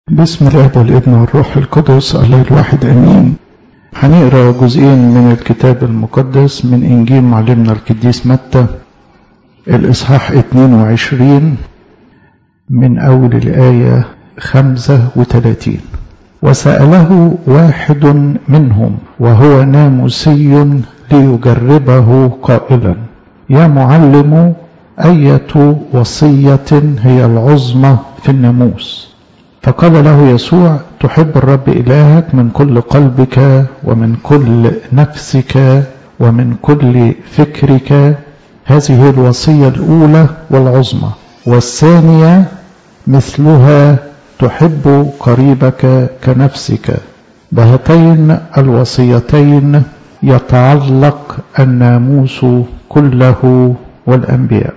بسم الاب والابن والروح القدس الله الواحد امين هنقرا جزئين من الكتاب المقدس من انجيل معلمنا القديس متى الاصحاح 22 من اول الايه 35 وساله واحد منهم وهو ناموسي ليجربه قائلا يا معلم ايه وصيه هي العظمى في الناموس فقال له يسوع تحب الرب إلهك من كل قلبك ومن كل نفسك ومن كل فكرك هذه الوصية الأولى والعظمى والثانية مثلها تحب قريبك كنفسك بهاتين الوصيتين يتعلق الناموس كله والأنبياء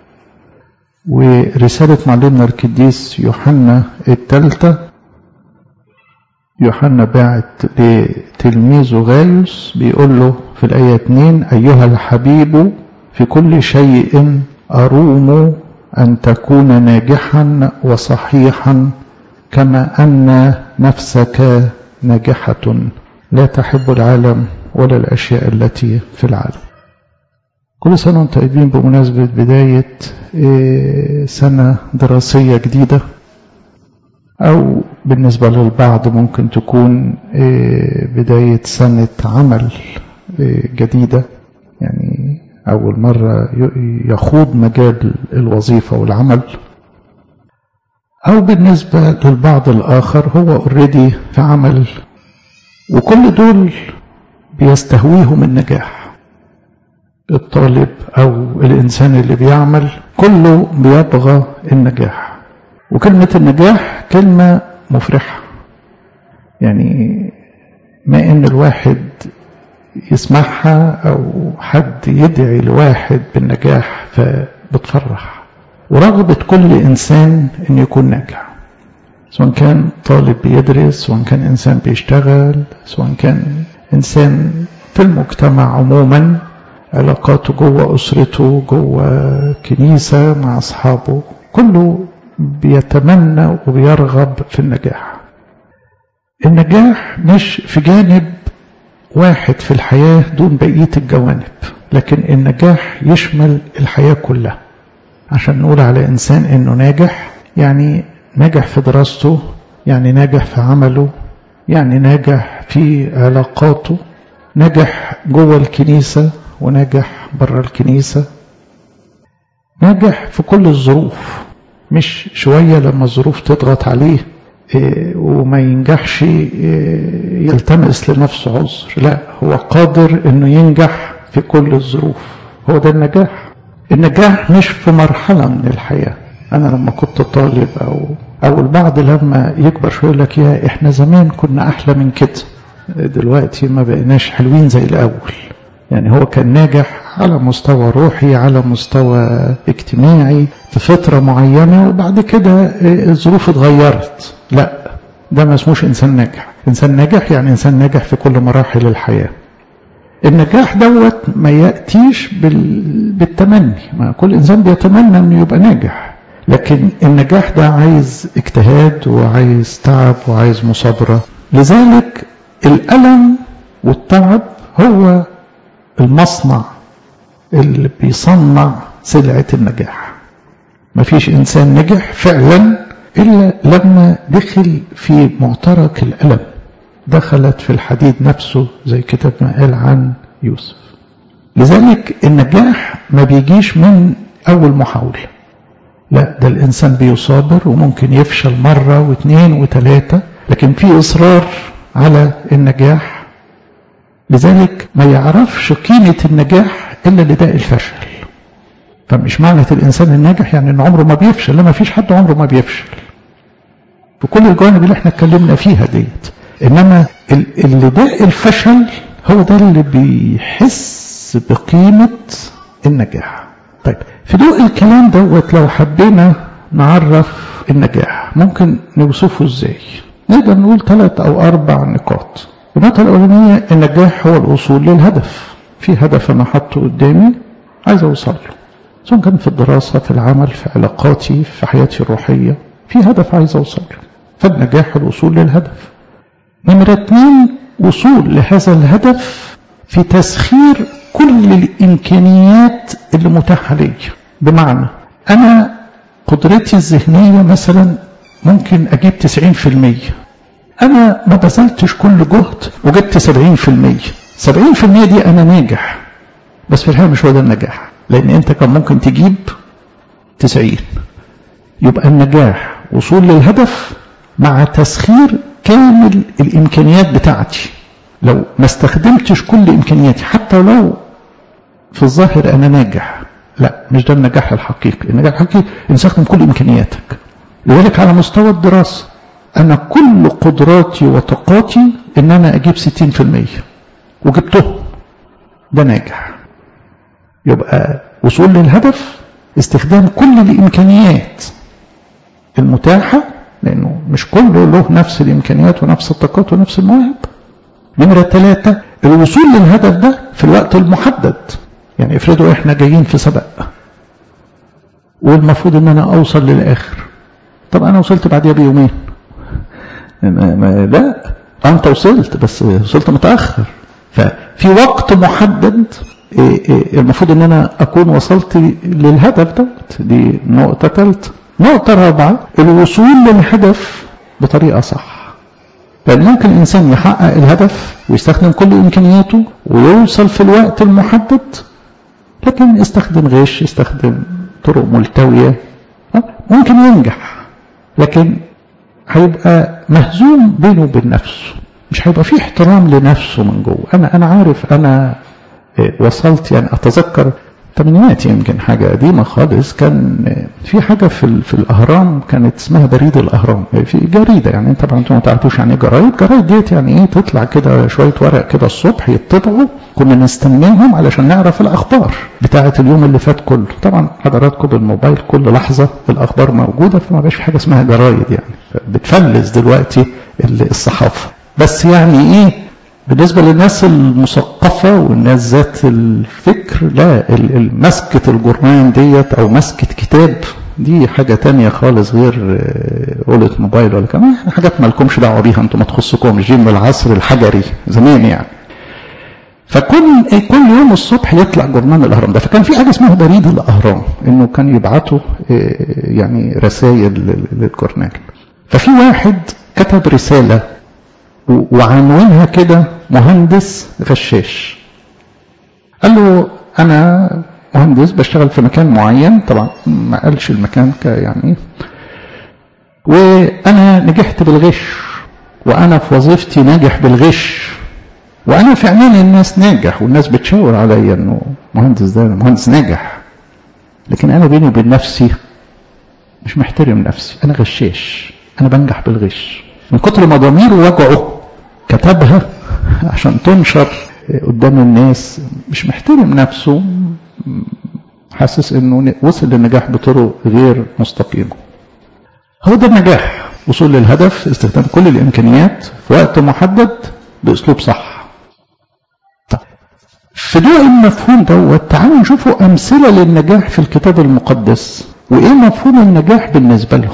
ورسالة معلمنا القديس يوحنا الثالثة يوحنا بعت لتلميذه غايوس بيقول له في الآية 2 أيها الحبيب في كل شيء أروم أن تكون ناجحا وصحيحا كما أن نفسك ناجحة لا تحب العالم ولا الأشياء التي في العالم كل سنة وانتم طيبين بمناسبة بداية سنة دراسية جديدة أو بالنسبة للبعض ممكن تكون بداية سنة عمل جديدة يعني أول مرة يخوض مجال الوظيفة والعمل أو بالنسبة للبعض الآخر هو اوريدي في عمل وكل دول بيستهويهم النجاح الطالب أو الإنسان اللي بيعمل كله بيبغى النجاح وكلمة النجاح كلمة مفرحة يعني ما إن الواحد يسمعها أو حد يدعي لواحد بالنجاح فبتفرح ورغبة كل إنسان إن يكون ناجح سواء كان طالب بيدرس سواء كان إنسان بيشتغل سواء كان إنسان في المجتمع عموما علاقاته جوه أسرته جوه كنيسة مع أصحابه كله بيتمنى وبيرغب في النجاح النجاح مش في جانب واحد في الحياة دون بقية الجوانب لكن النجاح يشمل الحياة كلها عشان نقول على إنسان إنه ناجح يعني ناجح في دراسته يعني ناجح في عمله يعني ناجح في علاقاته ناجح جوه الكنيسة وناجح بره الكنيسة ناجح في كل الظروف مش شوية لما الظروف تضغط عليه وما ينجحش يلتمس لنفسه عذر لا هو قادر انه ينجح في كل الظروف هو ده النجاح النجاح مش في مرحلة من الحياة انا لما كنت طالب او او البعض لما يكبر شوية يقول لك يا احنا زمان كنا احلى من كده دلوقتي ما بقيناش حلوين زي الاول يعني هو كان ناجح على مستوى روحي على مستوى اجتماعي في فترة معينة وبعد كده الظروف اتغيرت لا ده ما اسموش إنسان ناجح إنسان ناجح يعني إنسان ناجح في كل مراحل الحياة النجاح دوت ما يأتيش بالتمني ما كل إنسان بيتمنى أنه يبقى ناجح لكن النجاح ده عايز اجتهاد وعايز تعب وعايز مصابرة لذلك الألم والتعب هو المصنع اللي بيصنع سلعة النجاح مفيش إنسان نجح فعلا إلا لما دخل في معترك الألم دخلت في الحديد نفسه زي كتاب ما قال عن يوسف لذلك النجاح ما بيجيش من أول محاولة لا ده الإنسان بيصابر وممكن يفشل مرة واثنين وثلاثة لكن في إصرار على النجاح لذلك ما يعرفش قيمة النجاح إلا لداء الفشل فمش معنى الإنسان الناجح يعني إن عمره ما بيفشل لا ما فيش حد عمره ما بيفشل في كل الجوانب اللي احنا اتكلمنا فيها ديت إنما اللي داء الفشل هو ده اللي بيحس بقيمة النجاح طيب في ضوء الكلام دوت لو حبينا نعرف النجاح ممكن نوصفه ازاي نقدر نقول ثلاث أو أربع نقاط النقطة الأولانية النجاح هو الوصول للهدف في هدف أنا حاطه قدامي عايز أوصل له سواء كان في الدراسة في العمل في علاقاتي في حياتي الروحية في هدف عايز أوصل له فالنجاح الوصول للهدف نمرة اتنين وصول لهذا الهدف في تسخير كل الإمكانيات اللي متاحة لي بمعنى أنا قدرتي الذهنية مثلا ممكن أجيب 90% أنا ما بذلتش كل جهد وجبت 70% 70% دي أنا ناجح بس في الحقيقة مش هو ده النجاح لأن أنت كان ممكن تجيب 90 يبقى النجاح وصول للهدف مع تسخير كامل الإمكانيات بتاعتي لو ما استخدمتش كل إمكانياتي حتى لو في الظاهر أنا ناجح لا مش ده النجاح الحقيقي النجاح الحقيقي إن تستخدم كل إمكانياتك لذلك على مستوى الدراسة أنا كل قدراتي وطاقاتي إن أنا أجيب 60% وجبتهم ده ناجح يبقى وصول للهدف استخدام كل الإمكانيات المتاحة لأنه مش كله له نفس الإمكانيات ونفس الطاقات ونفس المواهب نمرة ثلاثة الوصول للهدف ده في الوقت المحدد يعني افرضوا احنا جايين في سبق والمفروض ان انا اوصل للاخر طب انا وصلت بعديها بيومين ما ما لا انت وصلت بس وصلت متاخر ففي وقت محدد المفروض ان انا اكون وصلت للهدف دوت دي نقطه ثالثه نقطه رابعه الوصول للهدف بطريقه صح لأن ممكن الإنسان يحقق الهدف ويستخدم كل إمكانياته ويوصل في الوقت المحدد لكن يستخدم غش يستخدم طرق ملتوية ممكن ينجح لكن هيبقى مهزوم بينه وبين نفسه مش هيبقى فيه احترام لنفسه من جوه أنا أنا عارف أنا وصلت يعني أتذكر الثمانينات يمكن حاجة قديمة خالص كان في حاجة في, في الأهرام كانت اسمها بريد الأهرام في جريدة يعني طبعا انتوا ما تعرفوش يعني ايه جرايد جرايد ديت يعني ايه تطلع كده شوية ورق كده الصبح يطبعوا كنا نستناهم علشان نعرف الأخبار بتاعة اليوم اللي فات كله طبعا حضراتكم بالموبايل كل لحظة الأخبار موجودة فما بقاش في حاجة اسمها جرايد يعني بتفلس دلوقتي الصحافة بس يعني ايه بالنسبة للناس المثقفة والناس ذات الفكر لا مسكة الجرنان ديت أو مسكة كتاب دي حاجة تانية خالص غير قولة موبايل ولا كمان حاجات ما لكمش دعوة بيها انتم ما تخصكمش دي من العصر الحجري زمان يعني فكل كل يوم الصبح يطلع جرنان الاهرام ده فكان في حاجه اسمها بريد الاهرام انه كان يبعتوا يعني رسائل للجورنال ففي واحد كتب رساله وعنوانها كده مهندس غشاش قال له انا مهندس بشتغل في مكان معين طبعا ما قالش المكان يعني وانا نجحت بالغش وانا في وظيفتي ناجح بالغش وانا في عينين الناس ناجح والناس بتشاور عليا انه مهندس ده مهندس ناجح لكن انا بيني وبين نفسي مش محترم نفسي انا غشاش انا بنجح بالغش من كتر ما ضميره وجعه كتبها عشان تنشر قدام الناس مش محترم نفسه حاسس انه وصل للنجاح بطرق غير مستقيمه هو ده النجاح وصول للهدف استخدام كل الامكانيات في وقت محدد باسلوب صح طيب في ضوء المفهوم دوت تعالوا نشوفوا امثله للنجاح في الكتاب المقدس وايه مفهوم النجاح بالنسبه لهم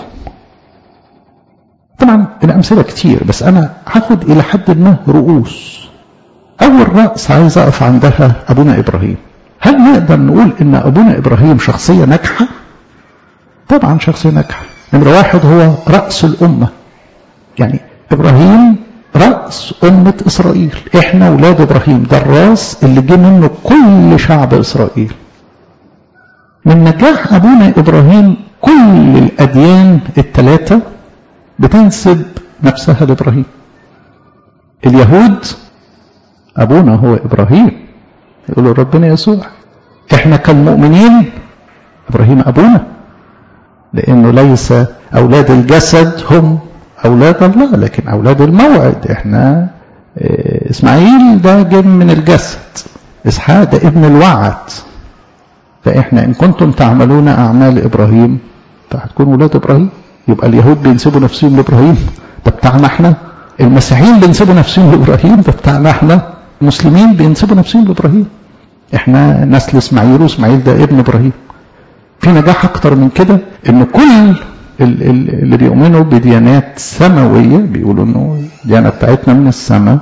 طبعا الأمثلة كتير بس أنا هاخد إلى حد ما رؤوس أول رأس عايز أقف عندها أبونا إبراهيم هل نقدر نقول إن أبونا إبراهيم شخصية ناجحة؟ طبعا شخصية ناجحة نمرة واحد هو رأس الأمة يعني إبراهيم رأس أمة إسرائيل إحنا أولاد إبراهيم ده الراس اللي جه منه كل شعب إسرائيل من نجاح أبونا إبراهيم كل الأديان الثلاثة بتنسب نفسها لإبراهيم اليهود أبونا هو إبراهيم يقولوا ربنا يسوع إحنا كالمؤمنين إبراهيم أبونا لأنه ليس أولاد الجسد هم أولاد الله لكن أولاد الموعد إحنا إسماعيل ده جه من الجسد إسحاق ده ابن الوعد فإحنا إن كنتم تعملون أعمال إبراهيم فهتكونوا ولاد إبراهيم يبقى اليهود بينسبوا نفسهم لابراهيم ده بتاعنا احنا المسيحيين بينسبوا نفسهم لابراهيم ده بتاعنا احنا المسلمين بينسبوا نفسهم لابراهيم احنا نسل اسماعيل واسماعيل ده ابن ابراهيم في نجاح اكتر من كده ان كل اللي بيؤمنوا بديانات سماوية بيقولوا انه الديانة بتاعتنا من السماء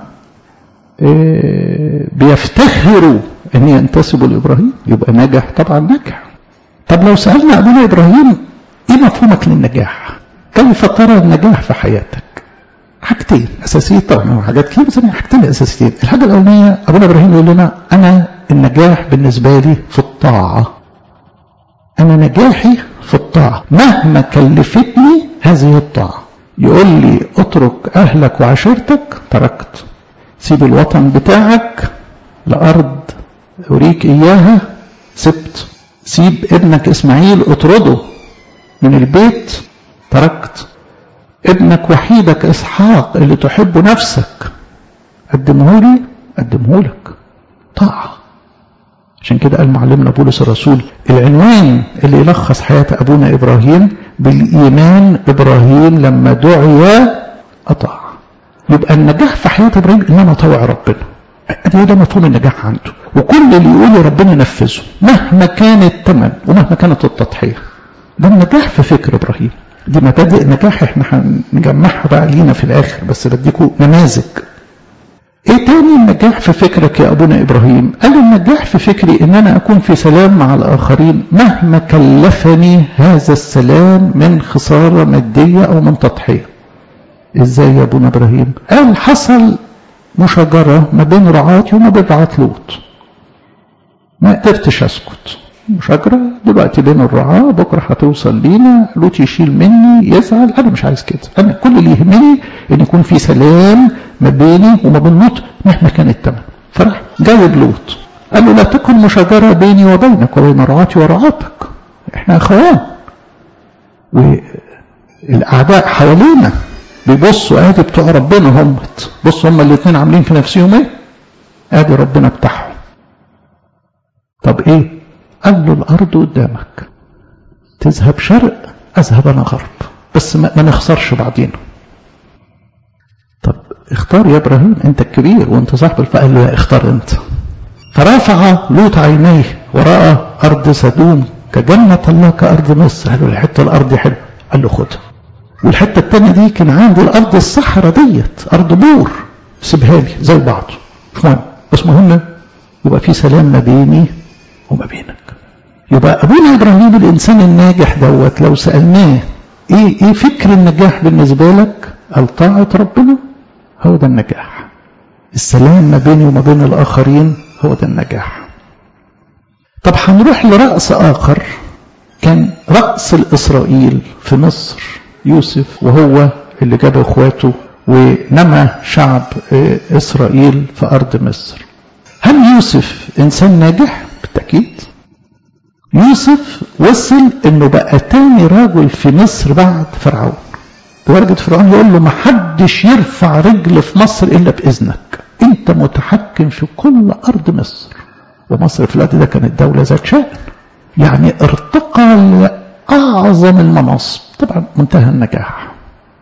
بيفتخروا ان ينتسبوا لابراهيم يبقى ناجح طبعا ناجح طب لو سالنا ابونا ابراهيم ايه مفهومك للنجاح كيف ترى النجاح في حياتك حاجتين اساسيين طبعا حاجات كتير بس حاجتين اساسيتين الحاجه الاولانيه ابونا ابراهيم يقول لنا انا النجاح بالنسبه لي في الطاعه انا نجاحي في الطاعه مهما كلفتني هذه الطاعه يقول لي اترك اهلك وعشيرتك تركت سيب الوطن بتاعك لأرض أريك إياها سبت سيب ابنك إسماعيل اطرده من البيت تركت ابنك وحيدك إسحاق اللي تحب نفسك قدمه لي قدمه لك طاعة عشان كده قال معلمنا بولس الرسول العنوان اللي يلخص حياة أبونا إبراهيم بالإيمان إبراهيم لما دعي أطاع يبقى النجاح في حياة إبراهيم إن أنا أطوع ربنا ده ده مفهوم النجاح عنده وكل اللي يقوله ربنا نفذه مهما كان الثمن ومهما كانت التضحية ده النجاح في فكر إبراهيم دي مبادئ نجاح احنا هنجمعها بقى لينا في الآخر بس بديكوا نماذج ايه تاني النجاح في فكرك يا ابونا ابراهيم قال النجاح في فكري ان انا اكون في سلام مع الاخرين مهما كلفني هذا السلام من خسارة مادية او من تضحية ازاي يا ابونا ابراهيم قال حصل مشاجرة ما بين رعاتي وما بين رعاة لوط ما قدرتش اسكت مشاجرة دلوقتي بين الرعاة بكرة هتوصل لينا لوط يشيل مني يزعل انا مش عايز كده انا كل اللي يهمني ان يكون في سلام ما بيني وما بين لوط مهما كان الثمن فراح جاوب لوط قال له لا تكن مشاجرة بيني وبينك وبين رعاتي ورعاتك احنا اخوان والاعداء حوالينا بيبصوا ادي بتوع ربنا هم بصوا هم الاثنين عاملين في نفسهم ايه ادي ربنا بتاعهم طب ايه قال له الارض قدامك تذهب شرق اذهب انا غرب بس ما, ما نخسرش بعضينا طب اختار يا ابراهيم انت الكبير وانت صاحب الفقال له اختار انت فرفع لوط عينيه وراى ارض سدوم كجنة الله كأرض مصر قال له الحتة الأرض حلوة قال له خدها والحتة التانية دي كان عندي الأرض الصحراء ديت أرض بور سيبها لي زي بعض مش مهم بس مهم يبقى في سلام ما بيني وما بينك يبقى أبونا إبراهيم الإنسان الناجح دوت لو سألناه إيه إيه فكر النجاح بالنسبة لك؟ قال طاعة ربنا هو ده النجاح السلام ما بيني وما بين الآخرين هو ده النجاح طب هنروح لرأس آخر كان رأس الإسرائيل في مصر يوسف وهو اللي جاب اخواته ونمى شعب اسرائيل في ارض مصر هل يوسف انسان ناجح بالتاكيد يوسف وصل انه بقى تاني راجل في مصر بعد فرعون لدرجه فرعون يقول له ما حدش يرفع رجل في مصر الا باذنك انت متحكم في كل ارض مصر ومصر في الوقت ده كانت دوله ذات شأن يعني ارتقى لأعظم المناصب طبعا منتهى النجاح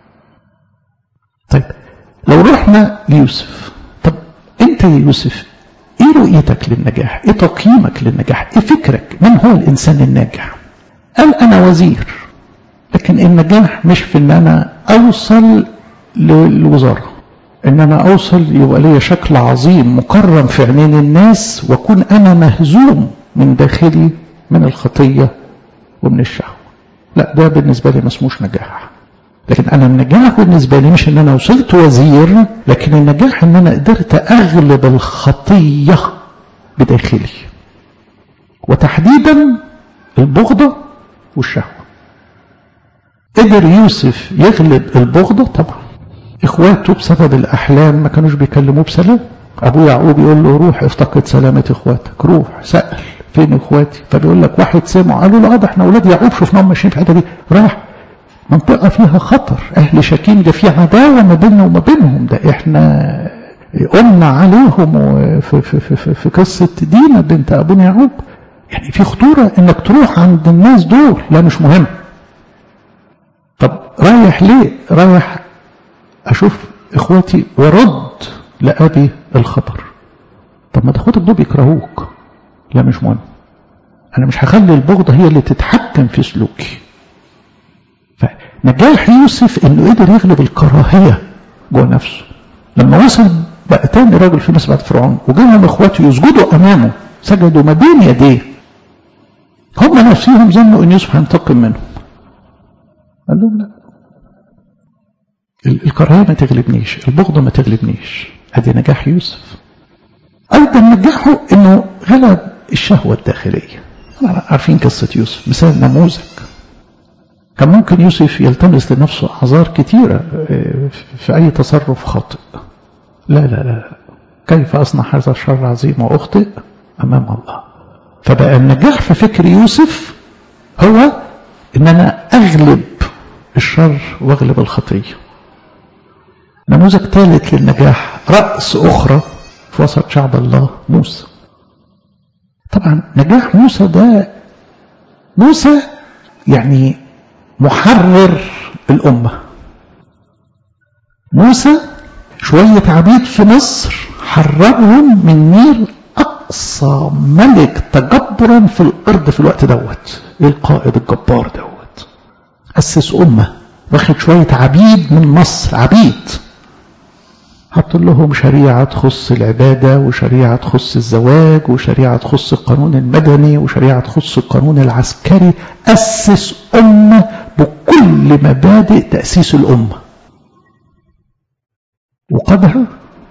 طيب لو رحنا ليوسف طب انت يا يوسف ايه رؤيتك للنجاح ايه تقييمك للنجاح ايه فكرك من هو الانسان الناجح قال انا وزير لكن النجاح مش في ان انا اوصل للوزاره ان انا اوصل يبقى لي شكل عظيم مكرم في عينين الناس واكون انا مهزوم من داخلي من الخطيه ومن الشهوه لا ده بالنسبه لي ما اسموش نجاح لكن انا النجاح بالنسبه لي مش ان انا وصلت وزير لكن النجاح ان انا قدرت اغلب الخطيه بداخلي وتحديدا البغضه والشهوه قدر يوسف يغلب البغضه طبعا اخواته بسبب الاحلام ما كانوش بيكلموه بسلام ابو يعقوب يقول له روح افتقد سلامه اخواتك روح سال فين اخواتي فبيقول لك واحد سمع قالوا له اه ده احنا اولاد يعقوب شفناهم ماشيين في الحته دي راح منطقه فيها خطر اهل شكيم ده في عداوه ما بيننا وما بينهم ده احنا قلنا عليهم في, في, في, في, في قصه دينا بنت ابونا يعقوب يعني في خطوره انك تروح عند الناس دول لا مش مهم طب رايح ليه رايح اشوف اخواتي ورد لابي الخطر طب ما اخواتك دول بيكرهوك لا مش مهم انا مش هخلي البغضة هي اللي تتحكم في سلوكي نجاح يوسف انه قدر يغلب الكراهية جوه نفسه لما وصل بقى تاني راجل في مسبح فرعون وجاهم اخواته يسجدوا امامه سجدوا ما بين يديه هم نفسهم ظنوا ان يوسف هينتقم منهم قال لهم لا الكراهيه ما تغلبنيش البغضه ما تغلبنيش ادي نجاح يوسف ايضا نجاحه انه غلب الشهوه الداخليه عارفين قصه يوسف مثال نموذج كان ممكن يوسف يلتمس لنفسه اعذار كثيره في اي تصرف خاطئ لا لا لا كيف اصنع هذا الشر عظيم واخطئ امام الله فبقى النجاح في فكر يوسف هو ان انا اغلب الشر واغلب الخطيه نموذج ثالث للنجاح رأس أخرى في وسط شعب الله موسى طبعا نجاح موسى ده موسى يعني محرر الأمة موسى شوية عبيد في مصر حررهم من نير أقصى ملك تجبرا في الأرض في الوقت دوت القائد الجبار دوت أسس أمة واخد شوية عبيد من مصر عبيد حط لهم شريعة تخص العبادة وشريعة تخص الزواج وشريعة تخص القانون المدني وشريعة تخص القانون العسكري أسس أمة بكل مبادئ تأسيس الأمة وقادها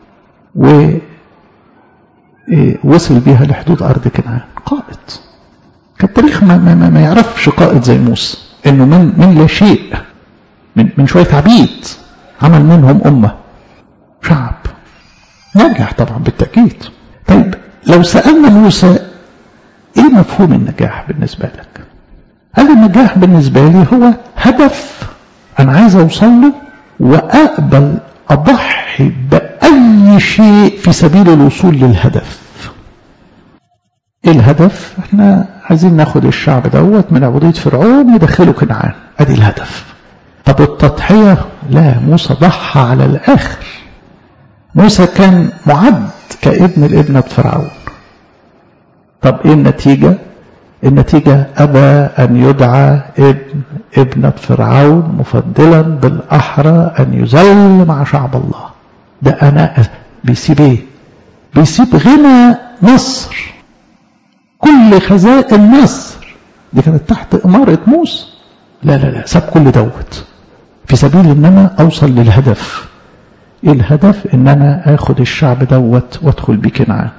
ووصل بيها لحدود أرض كنعان قائد كان التاريخ ما, ما, ما يعرفش قائد زي موسى انه من من لا شيء من من شويه عبيد عمل منهم امه شعب نجح طبعا بالتأكيد طيب لو سألنا موسى ايه مفهوم النجاح بالنسبة لك قال النجاح بالنسبة لي هو هدف انا عايز اوصل له واقبل اضحي باي شيء في سبيل الوصول للهدف ايه الهدف احنا عايزين ناخد الشعب دوت من عبودية فرعون ندخله كنعان ادي الهدف طب التضحية لا موسى ضحى على الاخر موسى كان معد كابن الابنة فرعون طب ايه النتيجة النتيجة أبى أن يدعى ابن ابنة فرعون مفضلا بالأحرى أن يذل مع شعب الله ده أنا بيسيب ايه بيسيب غنى مصر كل خزائن مصر دي كانت تحت إمارة موسى لا لا لا ساب كل دوت في سبيل ان انا اوصل للهدف ايه الهدف ان انا اخد الشعب دوت وادخل بيه كنعان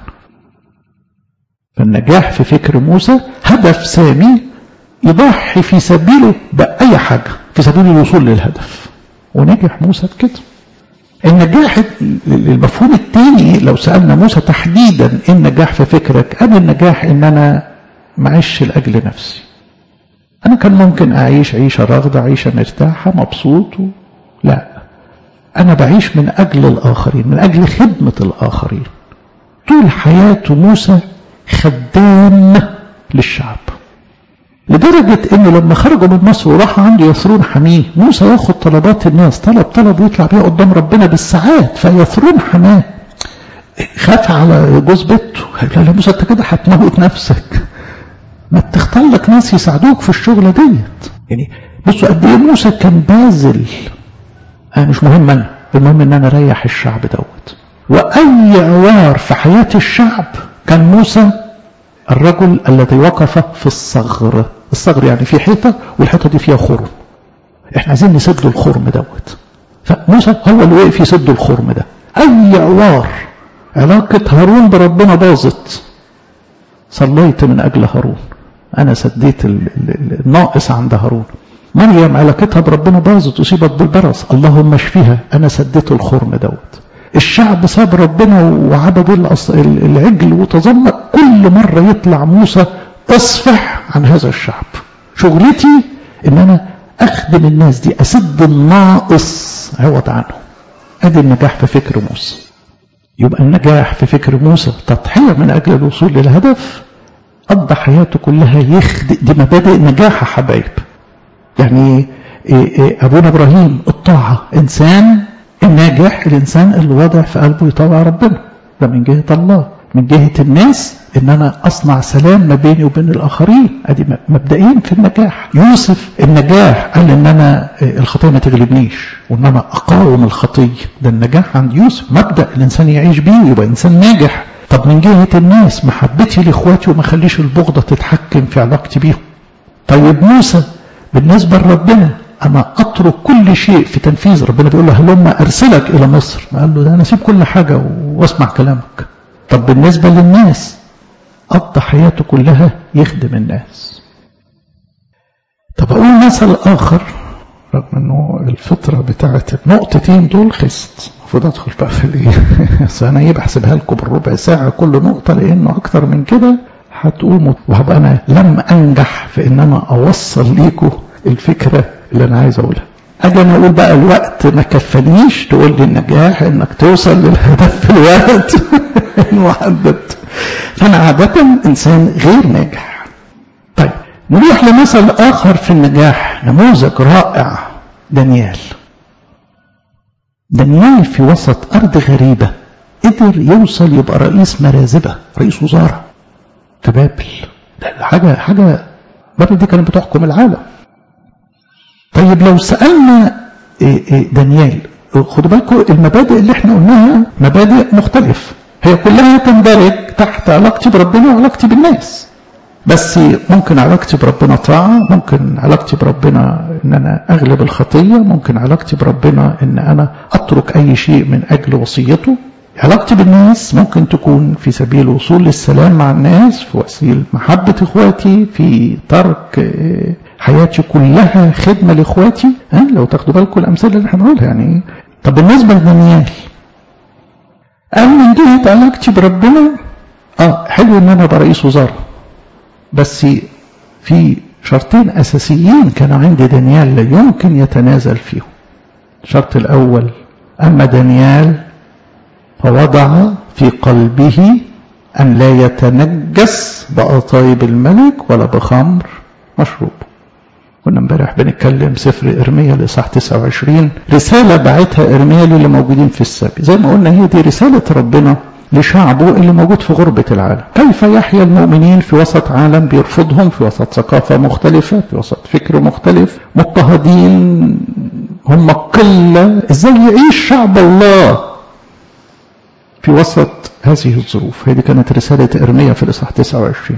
فالنجاح في فكر موسى هدف سامي يضحي في سبيله بأي حاجة في سبيل الوصول للهدف ونجح موسى بكده النجاح المفهوم الثاني لو سألنا موسى تحديدا ايه النجاح في فكرك أنا النجاح ان انا معيش لأجل نفسي أنا كان ممكن أعيش عيشة راغدة عيشة مرتاحة مبسوط و... لا أنا بعيش من أجل الآخرين من أجل خدمة الآخرين طول حياته موسى خدام للشعب لدرجة انه لما خرجوا من مصر وراحوا عنده يثرون حميه موسى ياخد طلبات الناس طلب طلب ويطلع بيها قدام ربنا بالساعات فيثرون حماه خاف على جوز بيته لا لا موسى انت كده هتموت نفسك ما تختار لك ناس يساعدوك في الشغلة ديت يعني بصوا قد ايه موسى كان باذل انا مش مهم انا المهم ان انا اريح الشعب دوت واي عوار في حياة الشعب كان موسى الرجل الذي وقف في الصغر الصغر يعني في حيطة والحيطة دي فيها خرم احنا عايزين نسد الخرم دوت فموسى هو اللي وقف يسد الخرم ده اي عوار علاقة هارون بربنا باظت صليت من اجل هارون انا سديت الناقص عند هارون مريم علاقتها بربنا باظت اصيبت بالبرص اللهم اشفيها انا سديت الخرم دوت الشعب ساب ربنا وعبد العجل وتذمر كل مرة يطلع موسى اصفح عن هذا الشعب شغلتي ان انا اخدم الناس دي اسد الناقص عوض عنه ادي النجاح في فكر موسى يبقى النجاح في فكر موسى تضحية من اجل الوصول للهدف قضى حياته كلها يخدم دي مبادئ نجاح يا حبايب يعني ابونا ابراهيم الطاعة انسان الناجح الإنسان اللي واضع في قلبه يطوع ربنا ده من جهة الله من جهة الناس ان انا اصنع سلام ما بيني وبين الاخرين ادي مبدئيا في النجاح يوسف النجاح قال ان انا الخطيه ما تغلبنيش وان انا اقاوم الخطيه ده النجاح عند يوسف مبدا الانسان يعيش بيه ويبقى انسان ناجح طب من جهه الناس محبتي لاخواتي وما اخليش البغضه تتحكم في علاقتي بيهم طيب موسى بالنسبه لربنا انا اترك كل شيء في تنفيذ ربنا بيقول له هلما ارسلك الى مصر قال له ده انا اسيب كل حاجه واسمع كلامك طب بالنسبه للناس قضى حياته كلها يخدم الناس طب اقول مثل اخر رغم انه الفطره بتاعت النقطتين دول خست المفروض ادخل بقى في الايه بس انا ايه بحسبها لكم بالربع ساعه كل نقطه لانه اكتر من كده هتقوموا وهبقى انا لم انجح في ان انا اوصل ليكم الفكره اللي انا عايز اقولها اجي انا اقول بقى الوقت ما كفانيش تقول لي النجاح انك توصل للهدف في الوقت المحدد فانا عاده انسان غير ناجح طيب نروح لمثل اخر في النجاح نموذج رائع دانيال دانيال في وسط ارض غريبه قدر يوصل يبقى رئيس مرازبه رئيس وزاره في بابل ده حاجه حاجه بابل دي كانت بتحكم العالم طيب لو سألنا دانيال خدوا بالكم المبادئ اللي احنا قلناها مبادئ مختلفة هي كلها تندرج تحت علاقتي بربنا وعلاقتي بالناس بس ممكن علاقتي بربنا طاعة ممكن علاقتي بربنا ان انا اغلب الخطية ممكن علاقتي بربنا ان انا اترك اي شيء من اجل وصيته علاقتي بالناس ممكن تكون في سبيل الوصول للسلام مع الناس في وسيل محبة اخواتي في ترك حياتي كلها خدمة لاخواتي ها لو تاخدوا بالكم الامثله اللي احنا بنقولها يعني طب بالنسبة لدانيال قال من جهة علاقتي بربنا اه حلو ان انا ابقى رئيس وزارة بس في شرطين اساسيين كانوا عند دانيال لا يمكن يتنازل فيهم الشرط الاول اما دانيال فوضع في قلبه أن لا يتنجس بأطايب الملك ولا بخمر مشروب كنا امبارح بنتكلم سفر إرميا لإصحاح 29 رسالة بعتها إرميا للي موجودين في السبي زي ما قلنا هي دي رسالة ربنا لشعبه اللي موجود في غربة العالم كيف يحيا المؤمنين في وسط عالم بيرفضهم في وسط ثقافة مختلفة في وسط فكر مختلف مضطهدين هم قلة ازاي يعيش شعب الله في وسط هذه الظروف هذه كانت رسالة إرميا في الإصحاح 29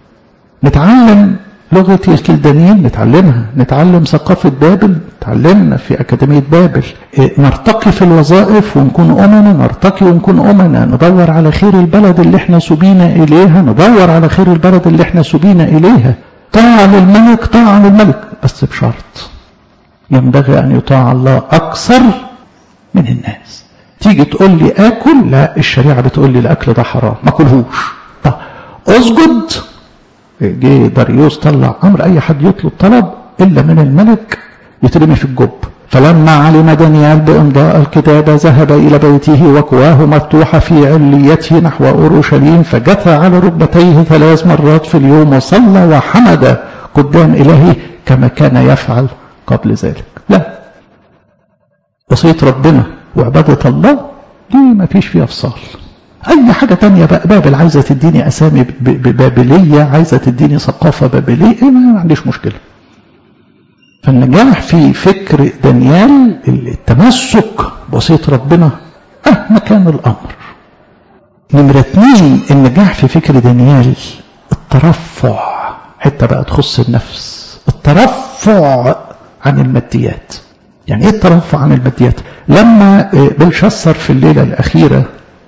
نتعلم لغة الكلدانيين نتعلمها نتعلم ثقافة بابل تعلمنا في أكاديمية بابل نرتقي في الوظائف ونكون أمنا نرتقي ونكون أمنا ندور على خير البلد اللي احنا سبينا إليها ندور على خير البلد اللي احنا سبينا إليها طاعة للملك طاعة للملك بس بشرط ينبغي أن يطاع الله أكثر من الناس تيجي تقول لي آكل لا الشريعة بتقول لي الأكل ده حرام ما أكلهوش طب أسجد جه داريوس طلع امر اي حد يطلب طلب الا من الملك يترمي في الجب فلما علم دانيال بامضاء الكتابه ذهب الى بيته وكواه مفتوحه في عليته نحو اورشليم فجثى على ركبتيه ثلاث مرات في اليوم وصلى وحمد قدام الهه كما كان يفعل قبل ذلك لا وصيه ربنا وعباده الله دي ما فيش فيها فصال اي حاجة تانية بقى بابل عايزة تديني اسامي بابلية عايزة تديني ثقافة بابلية إيه ما عنديش مشكلة فالنجاح في فكر دانيال التمسك بوصية ربنا مهما كان الامر نمرة اتنين النجاح في فكر دانيال الترفع حتة بقى تخص النفس الترفع عن الماديات يعني ايه الترفع عن الماديات لما بلشسر في الليلة الاخيرة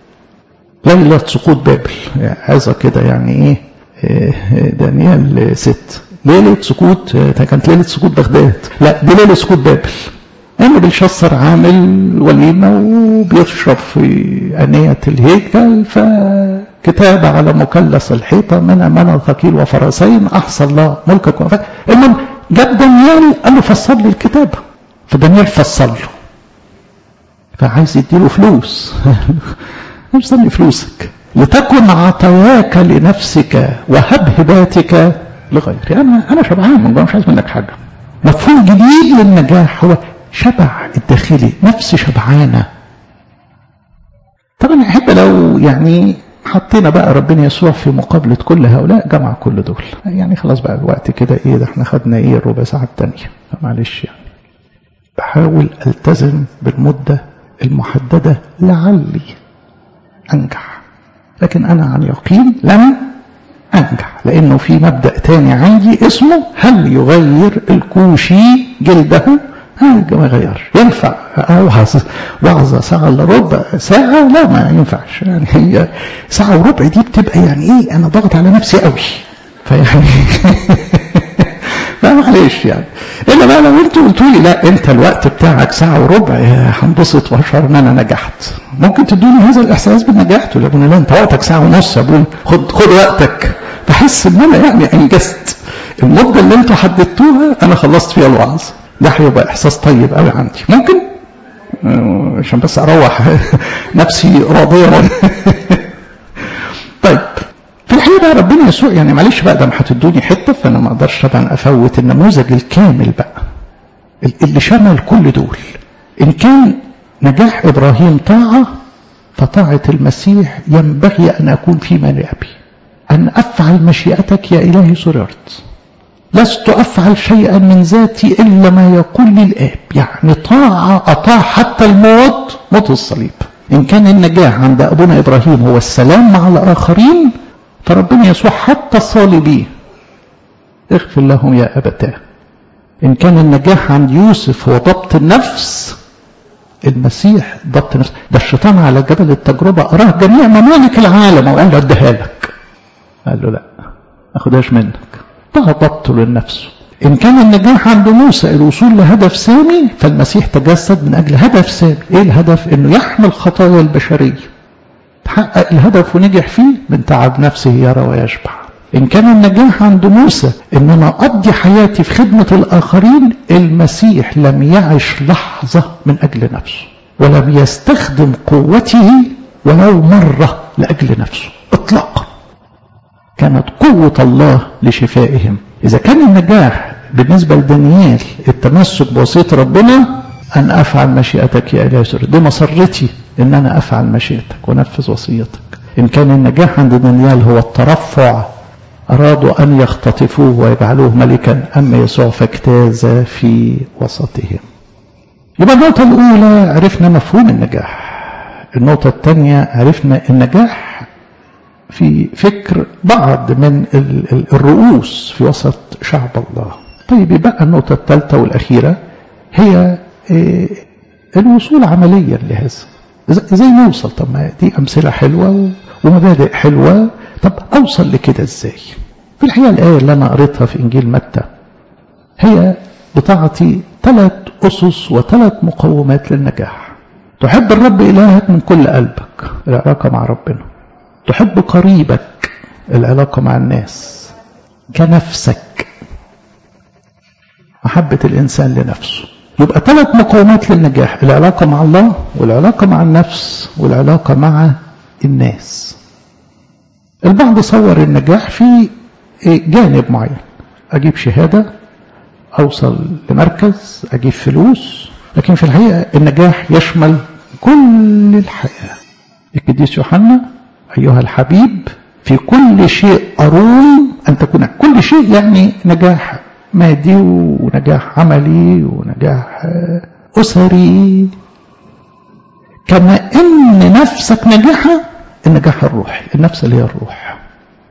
ليلة سقوط بابل عايزة كده يعني ايه دانيال ست ليلة سقوط كانت ليلة سقوط بغداد لا دي ليلة سقوط بابل ان بلشسر عامل وليمة وبيشرب في أنية الهيكل فكتاب على مثلث الحيطة من أمانة ثقيل وفرسين أحصى الله ملكك وفاك المهم جاب دانيال قال له فسر لي الكتاب فدانيال فسر له فعايز يديله فلوس مستني فلوسك لتكن عطاياك لنفسك وهبهباتك لغيري انا انا شبعان من مش عايز منك حاجه مفهوم جديد للنجاح هو شبع الداخلي نفس شبعانه طبعا احب لو يعني حطينا بقى ربنا يسوع في مقابلة كل هؤلاء جمع كل دول يعني خلاص بقى الوقت كده ايه ده احنا خدنا ايه الربع ساعة التانية معلش يعني بحاول التزم بالمدة المحددة لعلي انجح لكن انا عن يقين لن انجح لانه في مبدأ تاني عندي اسمه هل يغير الكوشي جلده ما يغيرش ينفع اوعظ وعظة ساعة الا ربع ساعة لا ما ينفعش يعني هي ساعة وربع دي بتبقى يعني ايه انا ضغط على نفسي قوي فيعني لا معلش يعني الا بقى لو انتوا قلتوا لي لا انت الوقت بتاعك ساعة وربع هنبسط واشعر ان انا نجحت ممكن تدوني هذا الاحساس بالنجاح تقول يا ابني لا انت وقتك ساعة ونص يا ابني خد خد وقتك بحس ان انا يعني انجزت المدة اللي انتوا حددتوها انا خلصت فيها الوعظ ده هيبقى احساس طيب قوي عندي ممكن عشان بس اروح نفسي راضيه طيب في الحقيقه بقى ربنا يسوع يعني معلش بقى ده ما هتدوني حته فانا ما اقدرش طبعا افوت النموذج الكامل بقى اللي شمل كل دول ان كان نجاح ابراهيم طاعه فطاعه المسيح ينبغي ان اكون في منابي ان افعل مشيئتك يا الهي سررت لست أفعل شيئا من ذاتي إلا ما يقول لي الآب يعني طاعة أطاع حتى الموت موت الصليب إن كان النجاح عند أبونا إبراهيم هو السلام مع الآخرين فربنا يسوع حتى الصالبين اغفر لهم يا أبتاه إن كان النجاح عند يوسف هو ضبط النفس المسيح ضبط النفس ده الشيطان على جبل التجربة أراه جميع ممالك العالم وقال له اديها لك قال له لا ما أخدهاش منك ده ضبط للنفس إن كان النجاح عند موسى الوصول لهدف سامي فالمسيح تجسد من أجل هدف سامي إيه الهدف؟ إنه يحمل خطايا البشرية تحقق الهدف ونجح فيه من تعب نفسه يرى ويشبع إن كان النجاح عند موسى إن أنا أقضي حياتي في خدمة الآخرين المسيح لم يعش لحظة من أجل نفسه ولم يستخدم قوته ولو مرة لأجل نفسه إطلاقا كانت قوة الله لشفائهم إذا كان النجاح بالنسبة لدانيال التمسك بوصية ربنا أن أفعل مشيئتك يا إله سر دي مسرتي إن أنا أفعل مشيئتك ونفذ وصيتك إن كان النجاح عند دانيال هو الترفع أرادوا أن يختطفوه ويجعلوه ملكا أما يسوع فاجتاز في وسطهم يبقى النقطة الأولى عرفنا مفهوم النجاح النقطة الثانية عرفنا النجاح في فكر بعض من الرؤوس في وسط شعب الله طيب يبقى النقطة الثالثة والأخيرة هي الوصول عمليا لهذا ازاي نوصل طب ما دي أمثلة حلوة ومبادئ حلوة طب أوصل لكده ازاي في الحقيقة الآية اللي أنا قريتها في إنجيل متى هي بتعطي ثلاث أسس وثلاث مقومات للنجاح تحب الرب إلهك من كل قلبك العلاقة مع ربنا تحب قريبك العلاقة مع الناس كنفسك محبة الإنسان لنفسه يبقى ثلاث مقومات للنجاح العلاقة مع الله والعلاقة مع النفس والعلاقة مع الناس البعض صور النجاح في جانب معين أجيب شهادة أوصل لمركز أجيب فلوس لكن في الحقيقة النجاح يشمل كل الحياة القديس يوحنا أيها الحبيب في كل شيء أروم أن تكون كل شيء يعني نجاح مادي ونجاح عملي ونجاح أسري كما أن نفسك نجاحها النجاح الروحي النفس اللي هي الروح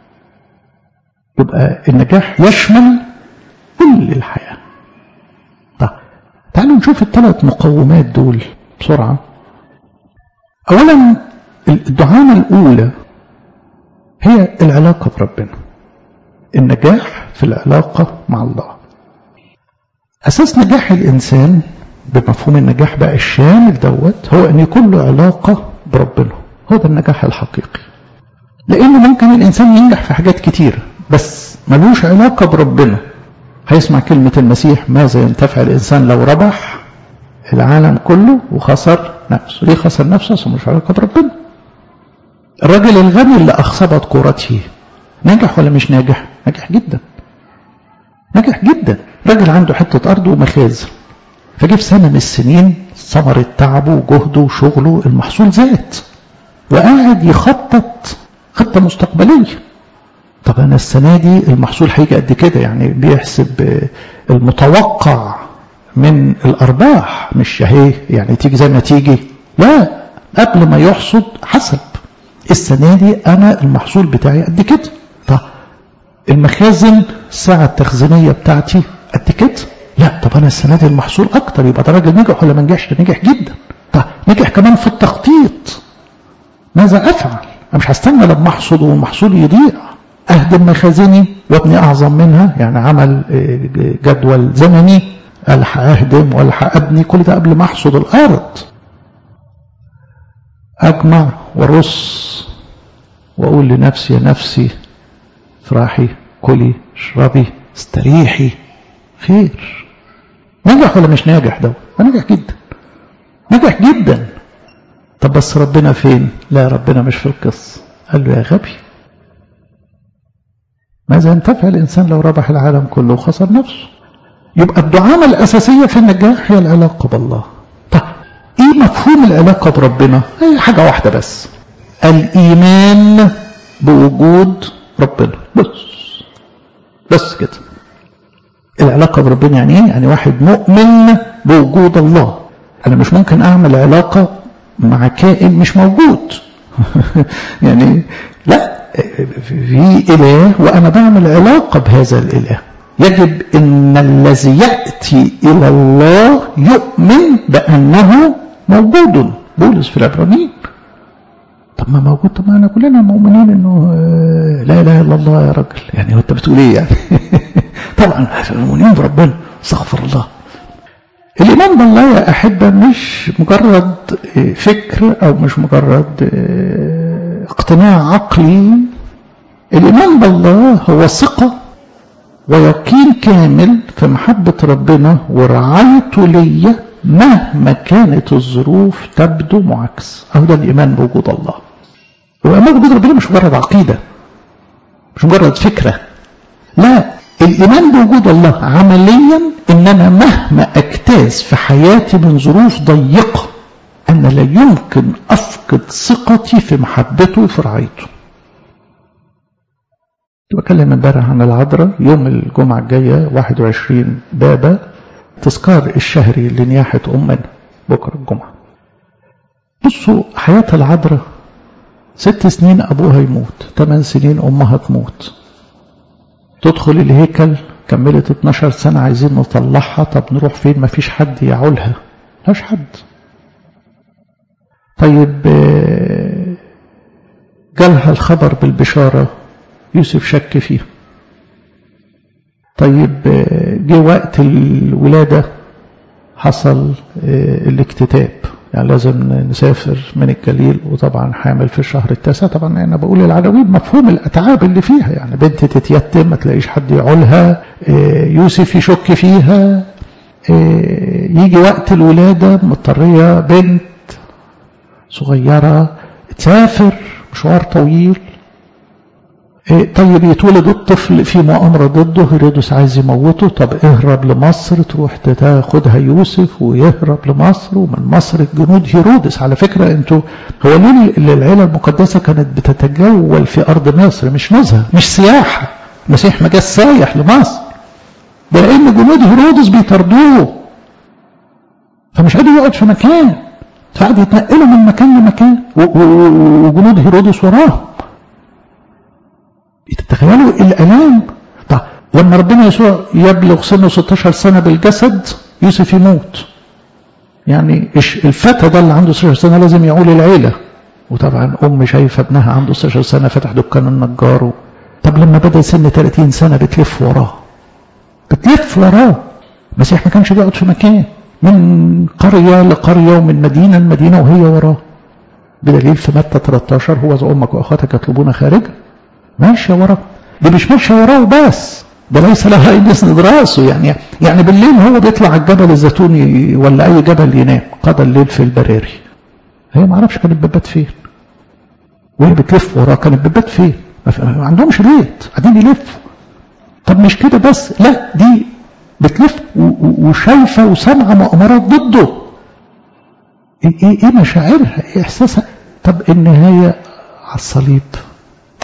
يبقى النجاح يشمل كل الحياة طيب تعالوا نشوف الثلاث مقومات دول بسرعة أولا الدعامة الأولى هي العلاقة بربنا النجاح في العلاقة مع الله أساس نجاح الإنسان بمفهوم النجاح بقى الشامل دوت هو أن يكون له علاقة بربنا هو ده النجاح الحقيقي لأن ممكن الإنسان ينجح في حاجات كتير بس ملوش علاقة بربنا هيسمع كلمة المسيح ماذا ينتفع الإنسان لو ربح العالم كله وخسر نفسه ليه خسر نفسه أصلا مش علاقة بربنا الراجل الغني اللي أخصبت كورته نجح ولا مش ناجح نجح جدا نجح جدا راجل عنده حتة أرض ومخازن فجه في سنة من السنين ثمرة تعبه وجهده وشغله المحصول زاد وقاعد يخطط خطة مستقبلية طب أنا السنة دي المحصول هيجي قد كده يعني بيحسب المتوقع من الأرباح مش اهي يعني تيجي زي ما تيجي لا قبل ما يحصد حسب السنة دي أنا المحصول بتاعي قد كده طب المخازن الساعة التخزينية بتاعتي قد كده لا طب أنا السنة دي المحصول أكتر يبقى ده راجل نجح ولا ما نجحش ده نجح جدا طب نجح كمان في التخطيط ماذا أفعل أنا مش هستنى لما أحصد والمحصول يضيع أهدم مخازني وابني أعظم منها يعني عمل جدول زمني ألحق أهدم وألحق أبني كل ده قبل ما أحصد الأرض أجمع ورص وأقول لنفسي يا نفسي افرحي كلي اشربي استريحي خير نجح ولا مش ناجح ده نجح جدا نجح جدا طب بس ربنا فين لا ربنا مش في القصة قال له يا غبي ماذا ينتفع الإنسان لو ربح العالم كله وخسر نفسه يبقى الدعامة الأساسية في النجاح هي العلاقة بالله طب إيه مفهوم العلاقة بربنا هي حاجة واحدة بس الإيمان بوجود ربنا بس بس كده العلاقة بربنا يعني ايه؟ يعني واحد مؤمن بوجود الله أنا مش ممكن أعمل علاقة مع كائن مش موجود يعني لا في إله وأنا بعمل علاقة بهذا الإله يجب أن الذي يأتي إلى الله يؤمن بأنه موجود بولس في العبرانيين طب ما موجود طب ما احنا كلنا مؤمنين انه لا اله الا الله يا راجل يعني انت بتقول ايه يعني طبعا مؤمنين بربنا استغفر الله الايمان بالله يا احبه مش مجرد فكر او مش مجرد اقتناع عقلي الايمان بالله هو ثقه ويقين كامل في محبه ربنا ورعايته ليا مهما كانت الظروف تبدو معاكس اهو ده الايمان بوجود الله والايمان بوجود ربنا مش مجرد عقيده مش مجرد فكره لا الايمان بوجود الله عمليا ان انا مهما اجتاز في حياتي من ظروف ضيقه انا لا يمكن افقد ثقتي في محبته وفي رعايته بكلم امبارح عن العذراء يوم الجمعه الجايه 21 بابا تذكار الشهري لنياحة أمنا بكرة الجمعة بصوا حياة العذراء ست سنين أبوها يموت ثمان سنين أمها تموت تدخل الهيكل كملت 12 سنة عايزين نطلعها طب نروح فين مفيش حد يعولها مفيش حد طيب جالها الخبر بالبشارة يوسف شك فيها طيب جه وقت الولادة حصل الاكتتاب يعني لازم نسافر من الجليل وطبعا حامل في الشهر التاسع طبعا انا بقول العناوين مفهوم الاتعاب اللي فيها يعني بنت تتيتم ما تلاقيش حد يعولها يوسف يشك فيها يجي وقت الولادة مضطرية بنت صغيرة تسافر مشوار طويل طيب يتولد الطفل في مؤامرة ضده هيرودس عايز يموته طب اهرب لمصر تروح تاخدها يوسف ويهرب لمصر ومن مصر الجنود هيرودس على فكرة انتوا هو ليه العيلة المقدسة كانت بتتجول في أرض مصر مش نزهة مش سياحة المسيح ما جاش سايح لمصر ده لأن جنود هيرودس بيطردوه فمش قادر يقعد في مكان فقعد يتنقلوا من مكان لمكان وجنود هيرودس وراهم تتخيلوا الالام طب لما ربنا يسوع يبلغ سنه 16 سنه بالجسد يوسف يموت يعني الفتى ده اللي عنده 16 سنه لازم يعول العيله وطبعا ام شايفه ابنها عنده 16 سنه فتح دكان النجار طب لما بدا سن 30 سنه بتلف وراه بتلف وراه المسيح ما كانش بيقعد في مكان من قريه لقريه ومن مدينه لمدينه وهي وراه بدليل في متى 13 هو امك واخواتك يطلبون خارجا ماشية وراه دي مش ماشية وراه بس ده ليس لها أي يسند راسه يعني يعني بالليل هو بيطلع على الجبل الزيتوني ولا أي جبل ينام قضى الليل في البراري هي ما اعرفش كانت بتبات فين وهي بتلف وراه كانت بتبات فين ما عندهمش بيت قاعدين يلفوا طب مش كده بس لا دي بتلف وشايفة وسامعة مؤامرات ضده ايه ايه مشاعرها ايه احساسها طب النهاية على الصليب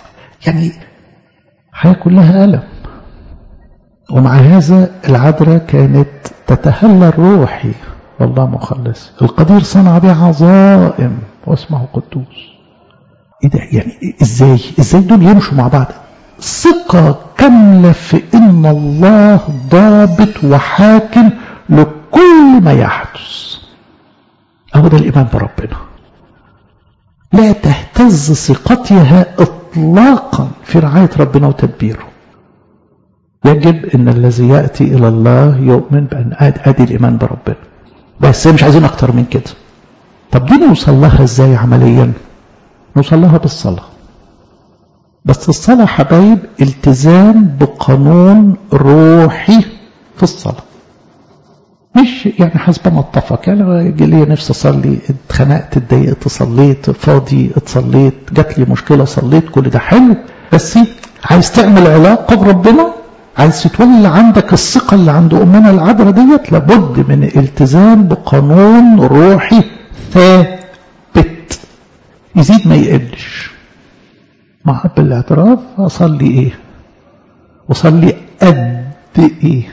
يعني حياة كلها ألم ومع هذا العذراء كانت تتهلى الروحي والله مخلص القدير صنع به عظائم واسمه قدوس ايه ده يعني ازاي ازاي دول يمشوا مع بعض ثقة كاملة في ان الله ضابط وحاكم لكل ما يحدث اهو ده الايمان بربنا لا تهتز ثقتها اطلاقا في رعاية ربنا وتدبيره يجب ان الذي يأتي الى الله يؤمن بان ادي الايمان بربنا بس مش عايزين اكتر من كده طب دي نوصل لها ازاي عمليا نوصل لها بالصلاة بس الصلاة حبايب التزام بقانون روحي في الصلاة مش يعني حسب ما اتفق يعني جه لي نفسي اصلي اتخنقت اتضايقت صليت فاضي اتصليت جات لي مشكله صليت كل ده حلو بس عايز تعمل علاقه بربنا عايز تتولى عندك الثقه اللي عند امنا العذراء ديت لابد من الالتزام بقانون روحي ثابت يزيد ما يقلش مع بالاعتراف اصلي ايه وصلي قد ايه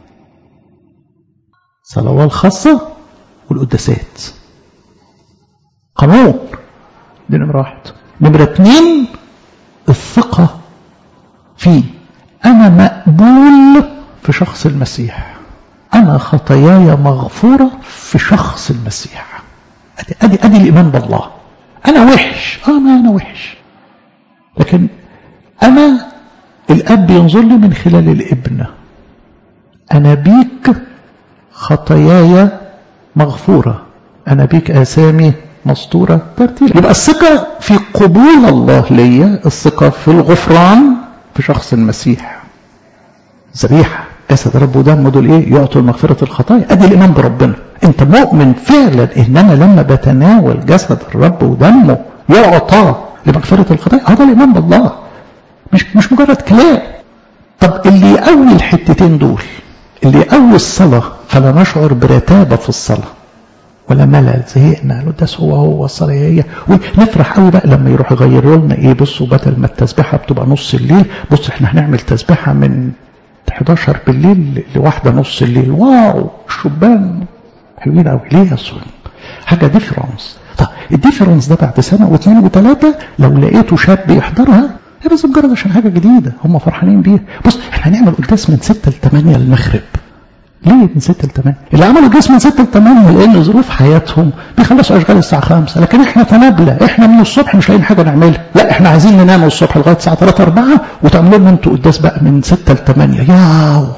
صلوات خاصة والقداسات قانون دي نمرة واحد نمرة اتنين الثقة في أنا مقبول في شخص المسيح أنا خطاياي مغفورة في شخص المسيح أدي, أدي, أدي الإيمان بالله أنا وحش آه ما أنا وحش لكن أنا الأب ينظر لي من خلال الابن أنا بيك خطاياي مغفورة أنا بيك آثامي مسطورة ترتيب يبقى الثقة في قبول الله ليا الثقة في الغفران في شخص المسيح ذبيحة جسد رب ودم دول ايه يعطوا مغفرة الخطايا ادي الايمان بربنا انت مؤمن فعلا ان انا لما بتناول جسد الرب ودمه يعطى لمغفرة الخطايا هذا الايمان بالله مش مش مجرد كلام طب اللي يقوي الحتتين دول اللي يقوي الصلاة فلا نشعر برتابة في الصلاة ولا ملل زهقنا القداس هو هو الصلاة هي ونفرح قوي بقى لما يروح يغيروا لنا ايه بصوا بدل ما التسبيحة بتبقى نص الليل بص احنا هنعمل تسبيحة من 11 بالليل لواحدة نص الليل واو الشبان حلوين قوي ليه يا سوري حاجة ديفرنس طب الديفرنس ده بعد سنة واثنين وثلاثة لو لقيته شاب يحضرها هي بس مجرد عشان حاجة جديدة هم فرحانين بيها بص احنا هنعمل قداس من 6 ل 8 المغرب ليه من 6 ل 8 اللي عملوا القداس من 6 ل 8 لان ظروف حياتهم بيخلصوا اشغال الساعة 5 لكن احنا تنابلة احنا من الصبح مش لاقيين حاجة نعملها لا احنا عايزين ننام الصبح لغاية الساعة 3 4 وتعملوا لنا انتوا قداس بقى من 6 ل 8 ياو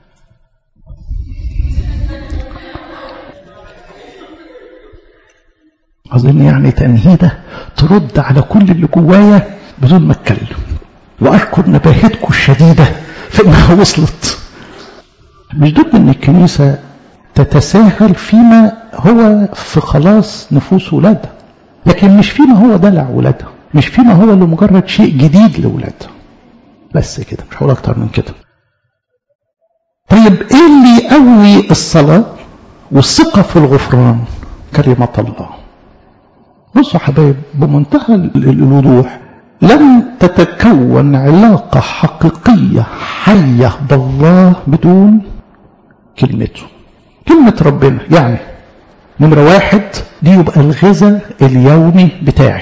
أظن يعني تنهيدة ترد على كل اللي جوايا بدون ما اتكلم وأشكر نباهتكم الشديدة في إنها وصلت مش ضد إن الكنيسة تتساهل فيما هو في خلاص نفوس ولادها لكن مش فيما هو دلع ولادها مش فيما هو لمجرد شيء جديد لولادها بس كده مش هقول أكتر من كده طيب إيه اللي يقوي الصلاة والثقة في الغفران كلمة الله بصوا حبايب بمنتهى الوضوح لن تتكون علاقة حقيقية حية بالله بدون كلمته كلمة ربنا يعني نمرة واحد دي يبقى الغذاء اليومي بتاعي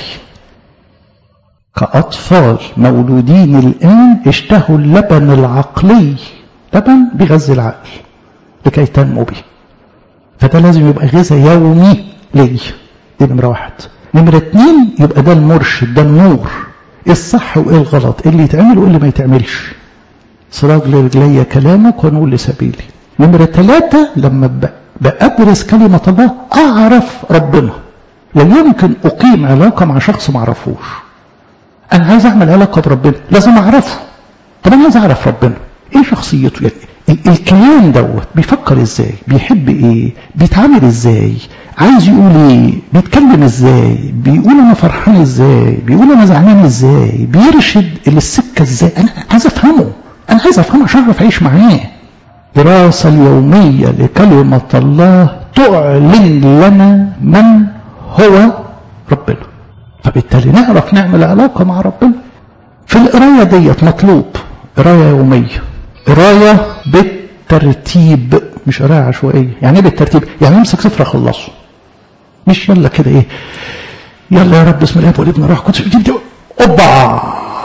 كأطفال مولودين الآن اشتهوا اللبن العقلي لبن بيغذي العقل لكي تنمو به فده لازم يبقى غذاء يومي لي دي نمرة واحد نمرة اتنين يبقى ده المرشد ده النور ايه الصح وايه الغلط ايه اللي يتعمل وايه اللي ما يتعملش سراج لرجلي كلامك ونور لسبيلي نمرة ثلاثة لما بأدرس كلمة الله أعرف ربنا لا يمكن أقيم علاقة مع شخص ما أعرفوش أنا عايز أعمل علاقة بربنا لازم أعرفه طب أنا عايز أعرف ربنا إيه شخصيته يعني الكيان دوت بيفكر ازاي بيحب ايه بيتعامل ازاي عايز يقول ايه بيتكلم ازاي بيقول انا فرحان ازاي بيقول انا زعلان ازاي بيرشد للسكه ازاي انا عايز افهمه انا عايز افهمه عشان اعرف اعيش معاه الدراسة اليومية لكلمة الله تعلن لنا من هو ربنا فبالتالي نعرف نعمل علاقة مع ربنا في في القراية ديت مطلوب قراية يومية قراية بالترتيب مش قراية عشوائية يعني ايه بالترتيب يعني امسك سفر اخلصه مش يلا كده ايه يلا يا رب بسم الله والابن روح قدس اوبا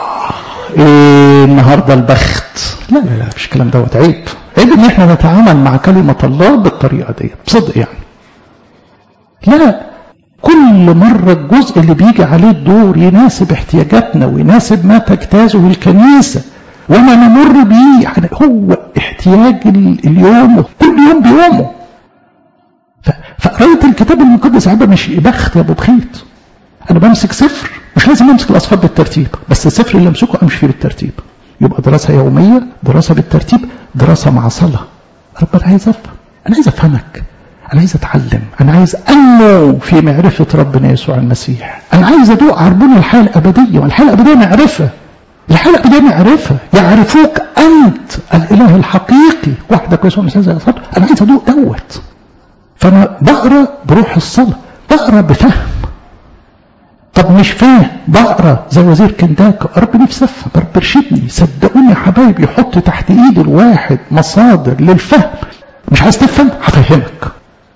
إيه النهارده البخت لا لا لا مش الكلام دوت عيب عيب ان احنا نتعامل مع كلمة الله بالطريقة ديت بصدق يعني لا كل مرة الجزء اللي بيجي عليه الدور يناسب احتياجاتنا ويناسب ما تجتازه الكنيسة وما نمر بيه يعني هو احتياج اليوم كل يوم بيومه فقراية الكتاب المقدس عيبة مش بخت يا ابو بخيت انا بمسك سفر مش لازم امسك الاصفار بالترتيب بس السفر اللي امسكه امشي فيه بالترتيب يبقى دراسة يومية دراسة بالترتيب دراسة مع صلاة رب انا عايز افهم انا عايز افهمك انا عايز اتعلم انا عايز انمو في معرفة ربنا يسوع المسيح انا عايز ادوق عربون الحياة الابدية والحياة الابدية معرفة الحياة الابدية معرفة يعرفوك انت الاله الحقيقي وحدك يسوع المسيح زي انا عايز ادوق دوت فانا بقرا بروح الصلاة بقرا بفهم طب مش فاهم بقرا زي وزير كنداك رب نفسي افهم رب ارشدني صدقوني يا حبايبي يحط تحت ايد الواحد مصادر للفهم مش عايز تفهم هفهمك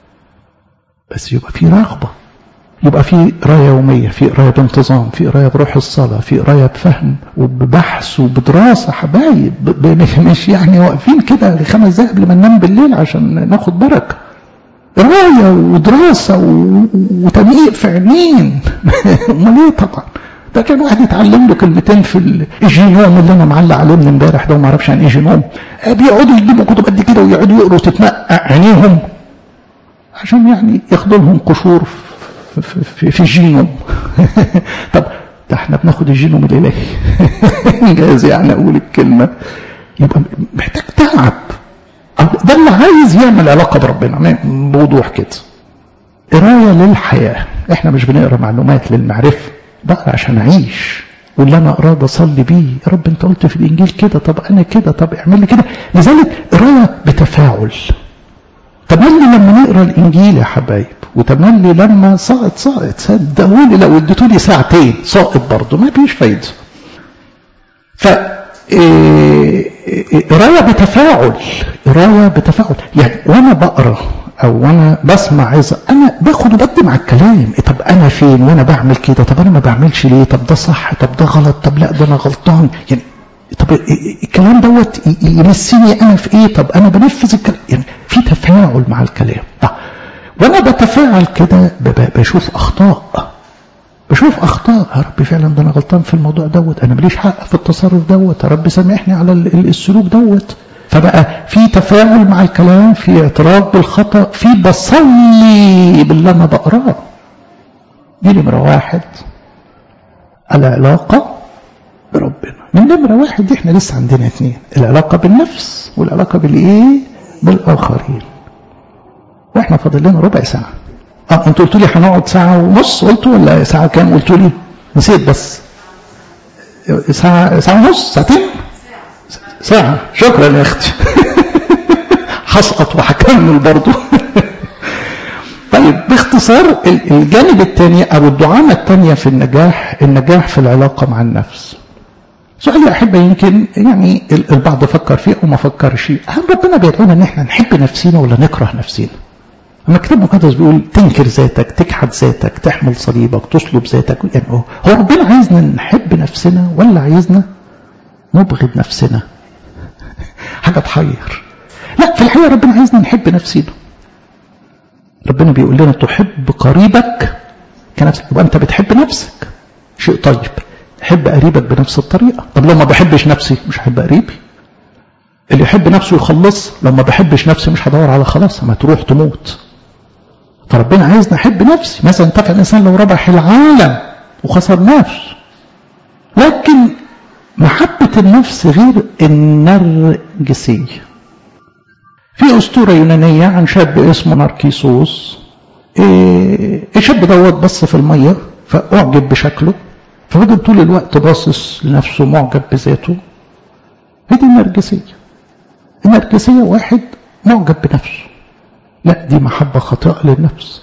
بس يبقى في رغبه يبقى في قرايه يوميه في قرايه بانتظام في قرايه بروح الصلاه في قرايه بفهم وببحث وبدراسه حبايب مش يعني واقفين كده خمس دقايق قبل ما ننام بالليل عشان ناخد بركه قرايه ودراسه وتدقيق في عينين امال ايه طبعا ده كان واحد يتعلم له كلمتين في الجينوم اللي انا معلق عليه من امبارح ده وما اعرفش عن ايه جينوم بيقعدوا يجيبوا كتب قد كده ويقعدوا يقروا تتمقع عينيهم عشان يعني ياخدوا لهم قشور في, في, في, في الجينوم طب ده احنا بناخد الجينوم الالهي جايز يعني اقول الكلمه يبقى محتاج تعب ده اللي عايز يعمل علاقه بربنا بوضوح كده قرايه للحياه احنا مش بنقرا معلومات للمعرفه بقرا عشان اعيش واللي انا اقراه ده اصلي بيه يا رب انت قلت في الانجيل كده طب انا كده طب اعمل لي كده لذلك قرايه بتفاعل تملي لما نقرا الانجيل يا حبايب وتملي لما ساقط ساقط صدقوني لو اديتوا لي ساعتين ساقط برضه ما فيش فايده ف قرايه بتفاعل قرايه بتفاعل يعني وانا بقرا او وانا بسمع عظه انا باخد وبدي مع الكلام طب انا فين وانا بعمل كده طب انا ما بعملش ليه طب ده صح طب ده غلط طب لا ده انا غلطان يعني طب الكلام دوت يمسني انا في ايه طب انا بنفذ الكلام يعني في تفاعل مع الكلام طب وانا بتفاعل كده بشوف اخطاء بشوف اخطاء يا رب فعلا ده انا غلطان في الموضوع دوت انا ماليش حق في التصرف دوت يا رب سامحني على السلوك دوت فبقى في تفاعل مع الكلام في اعتراف بالخطا في بصلي باللي انا بقراه دي نمره واحد العلاقه بربنا من نمره واحد دي احنا لسه عندنا اثنين العلاقه بالنفس والعلاقه بالايه بالاخرين واحنا فاضل لنا ربع ساعه اه انتوا قلتوا لي هنقعد ساعه ونص قلتوا ولا ساعه كام قلتوا لي نسيت بس ساعه ساعه ونص ساعتين ساعه شكرا يا اختي هسقط وهكمل برضه طيب باختصار الجانب الثاني او الدعامه الثانيه في النجاح النجاح في العلاقه مع النفس سؤال يا احبه يمكن يعني البعض فكر فيه او ما فكرش هل ربنا بيدعونا ان احنا نحب نفسنا ولا نكره نفسنا لما الكتاب المقدس بيقول تنكر ذاتك تجحد ذاتك تحمل صليبك تصلب ذاتك يعني هو ربنا عايزنا نحب نفسنا ولا عايزنا نبغض نفسنا حاجه تحير لا في الحقيقه ربنا عايزنا نحب نفسنا ربنا بيقول لنا تحب قريبك كنفسك يبقى انت بتحب نفسك شيء طيب حب قريبك بنفس الطريقه طب لو ما بحبش نفسي مش هحب قريبي اللي يحب نفسه يخلص لو ما بحبش نفسي مش هدور على خلاص ما تروح تموت فربنا عايزني احب نفسي مثلا انتفع الانسان لو ربح العالم وخسر نفسه لكن محبة النفس غير النرجسية في أسطورة يونانية عن شاب اسمه ناركيسوس إيه الشاب دوت بص في المية فأعجب بشكله ففضل طول الوقت باصص لنفسه معجب بذاته هي دي النرجسية النرجسية واحد معجب بنفسه لا دي محبة خاطئة للنفس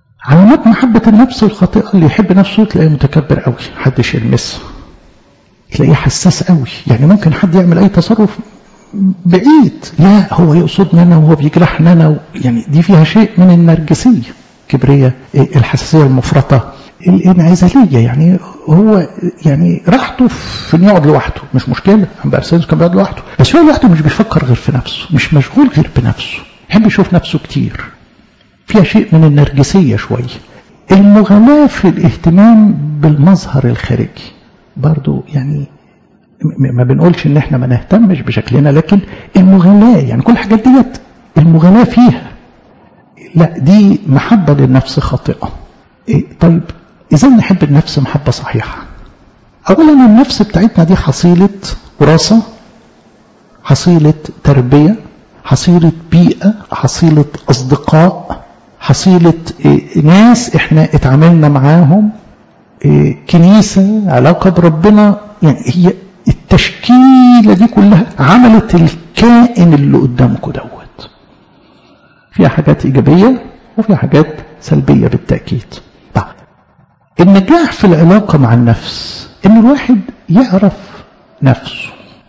علامات محبة النفس الخاطئة اللي يحب نفسه تلاقيه متكبر قوي محدش يلمسه تلاقيه حساس قوي يعني ممكن حد يعمل اي تصرف بعيد لا هو يقصدني انا وهو بيجرحني انا يعني دي فيها شيء من النرجسيه كبريه الحساسيه المفرطه الانعزاليه يعني هو يعني راحته في انه يقعد لوحده مش مشكله بارسنس كان بيقعد لوحده بس هو لوحده مش بيفكر غير في نفسه مش مشغول غير بنفسه يحب يشوف نفسه كتير فيها شيء من النرجسيه شويه المغالاة في الاهتمام بالمظهر الخارجي برضو يعني ما بنقولش ان احنا ما نهتمش بشكلنا لكن المغالاة يعني كل الحاجات ديت المغالاة فيها لا دي محبة للنفس خاطئة إيه طيب ازاي نحب النفس محبة صحيحة اولا النفس بتاعتنا دي حصيلة وراثة حصيلة تربية حصيلة بيئة حصيلة اصدقاء حصيلة إيه ناس احنا اتعاملنا معاهم إيه كنيسة علاقة بربنا يعني هي التشكيلة دي كلها عملت الكائن اللي قدامكم دوت فيها حاجات إيجابية وفيها حاجات سلبية بالتأكيد طيب النجاح في العلاقة مع النفس إن الواحد يعرف نفسه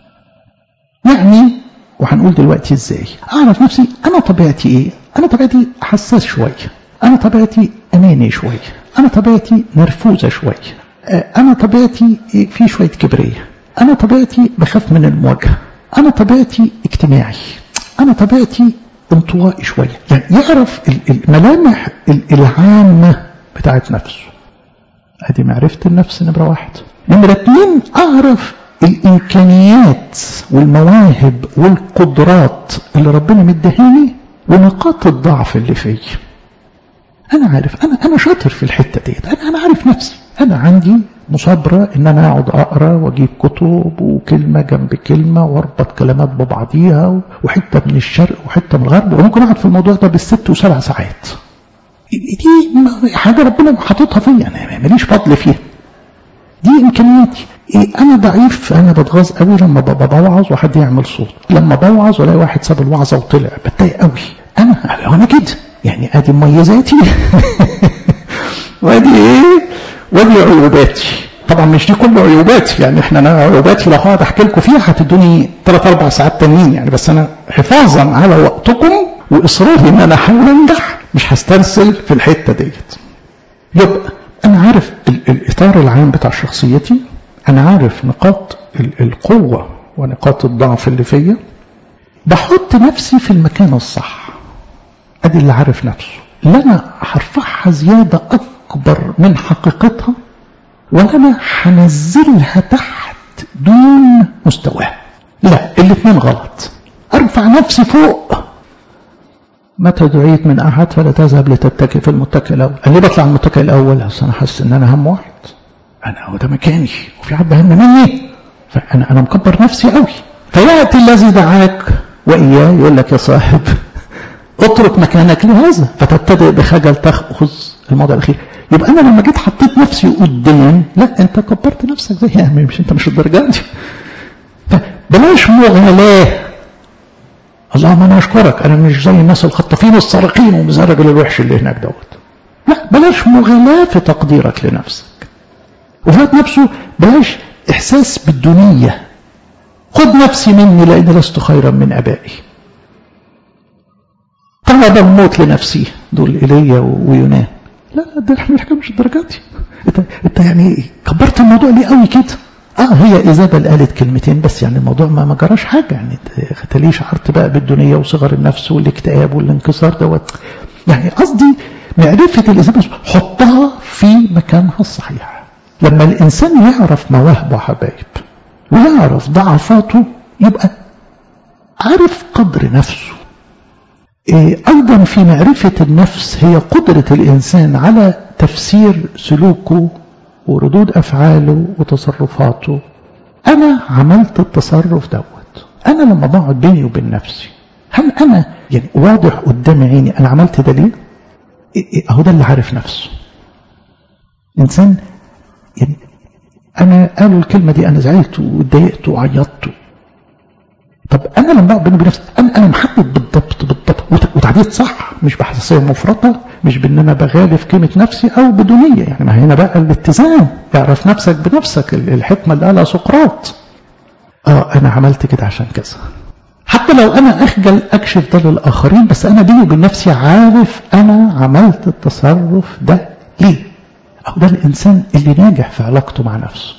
يعني وهنقول دلوقتي ازاي اعرف نفسي انا طبيعتي ايه انا طبيعتي حساس شويه انا طبيعتي اناني شويه انا طبيعتي نرفوزه شويه انا طبيعتي في شويه كبريه انا طبيعتي بخاف من المواجهه انا طبيعتي اجتماعي انا طبيعتي انطوائي شويه يعني يعرف الملامح العامه بتاعت نفسه ادي معرفه النفس نمره واحد نمره اتنين اعرف الامكانيات والمواهب والقدرات اللي ربنا مدهاني ونقاط الضعف اللي فيا انا عارف انا انا شاطر في الحته ديت انا انا عارف نفسي انا عندي مثابره ان انا اقعد اقرا واجيب كتب وكلمه جنب كلمه واربط كلمات ببعضيها وحته من الشرق وحته من الغرب وممكن اقعد في الموضوع ده بالست وسبع ساعات دي حاجه ربنا حاططها فيا انا ماليش فضل فيها دي امكانياتي إيه انا ضعيف انا بتغاظ قوي لما ببقى بوعظ وحد يعمل صوت لما بوعظ والاقي واحد ساب الوعظه وطلع بتضايق قوي انا انا كده يعني ادي مميزاتي وادي ايه وادي عيوباتي طبعا مش دي كل عيوباتي يعني احنا انا عيوباتي لو هقعد احكي لكم فيها هتدوني ثلاث اربع ساعات تانيين يعني بس انا حفاظا على وقتكم واصراري ان انا احاول انجح مش هسترسل في الحته ديت يبقى انا عارف الاطار العام بتاع شخصيتي انا عارف نقاط القوه ونقاط الضعف اللي فيا بحط نفسي في المكان الصح ادي اللي عارف نفسه لا انا هرفعها زياده اكبر من حقيقتها ولا انا هنزلها تحت دون مستواها لا الاثنين غلط ارفع نفسي فوق متى دعيت من احد فلا تذهب لتتكئ في المتكئ الاول انا ليه بطلع المتكئ الاول اصل انا حاسس ان انا هم واحد انا هو ده مكاني وفي حد اهم مني فانا انا مكبر نفسي قوي فياتي الذي دعاك واياه يقول لك يا صاحب اترك مكانك لهذا فتبتدئ بخجل تاخذ الموضع الاخير يبقى انا لما جيت حطيت نفسي قدام لا انت كبرت نفسك زي يا مش انت مش الدرجه دي فبلاش مغالاه اللهم انا اشكرك انا مش زي الناس الخطافين السارقين ومش زي الراجل الوحش اللي هناك دوت لا بلاش مغالاه في تقديرك لنفسك وفات نفسه بلاش احساس بالدونيه خذ نفسي مني لاني لست خيرا من ابائي طلب الموت لنفسي دول ايليا ويونان لا لا ده احنا الحكايه مش الدرجات دي انت انت يعني كبرت الموضوع ليه قوي كده اه هي ايزابل قالت كلمتين بس يعني الموضوع ما ما جراش حاجه يعني انت ليه شعرت بقى بالدنيا وصغر النفس والاكتئاب والانكسار دوت يعني قصدي معرفه الايزابل حطها في مكانها الصحيح لما الانسان يعرف مواهبه حبايب ويعرف ضعفاته يبقى عارف قدر نفسه إيه ايضا في معرفه النفس هي قدره الانسان على تفسير سلوكه وردود أفعاله وتصرفاته أنا عملت التصرف دوت أنا لما بقعد بيني وبين نفسي هل أنا يعني واضح قدام عيني أنا عملت ده ليه؟ أهو ده اللي عارف نفسه إنسان يعني أنا قالوا الكلمة دي أنا زعلت واتضايقت وعيطت طب انا لما بقعد بيني وبين نفسي انا انا محدد بالضبط بالضبط وتعديد صح مش بحساسيه مفرطه مش بان انا بغالف قيمه نفسي او بدونيه يعني ما هنا بقى الاتزان اعرف نفسك بنفسك الحكمه اللي قالها سقراط اه انا عملت كده عشان كذا حتى لو انا اخجل اكشف ده للاخرين بس انا بيني وبين نفسي عارف انا عملت التصرف ده ليه او ده الانسان اللي ناجح في علاقته مع نفسه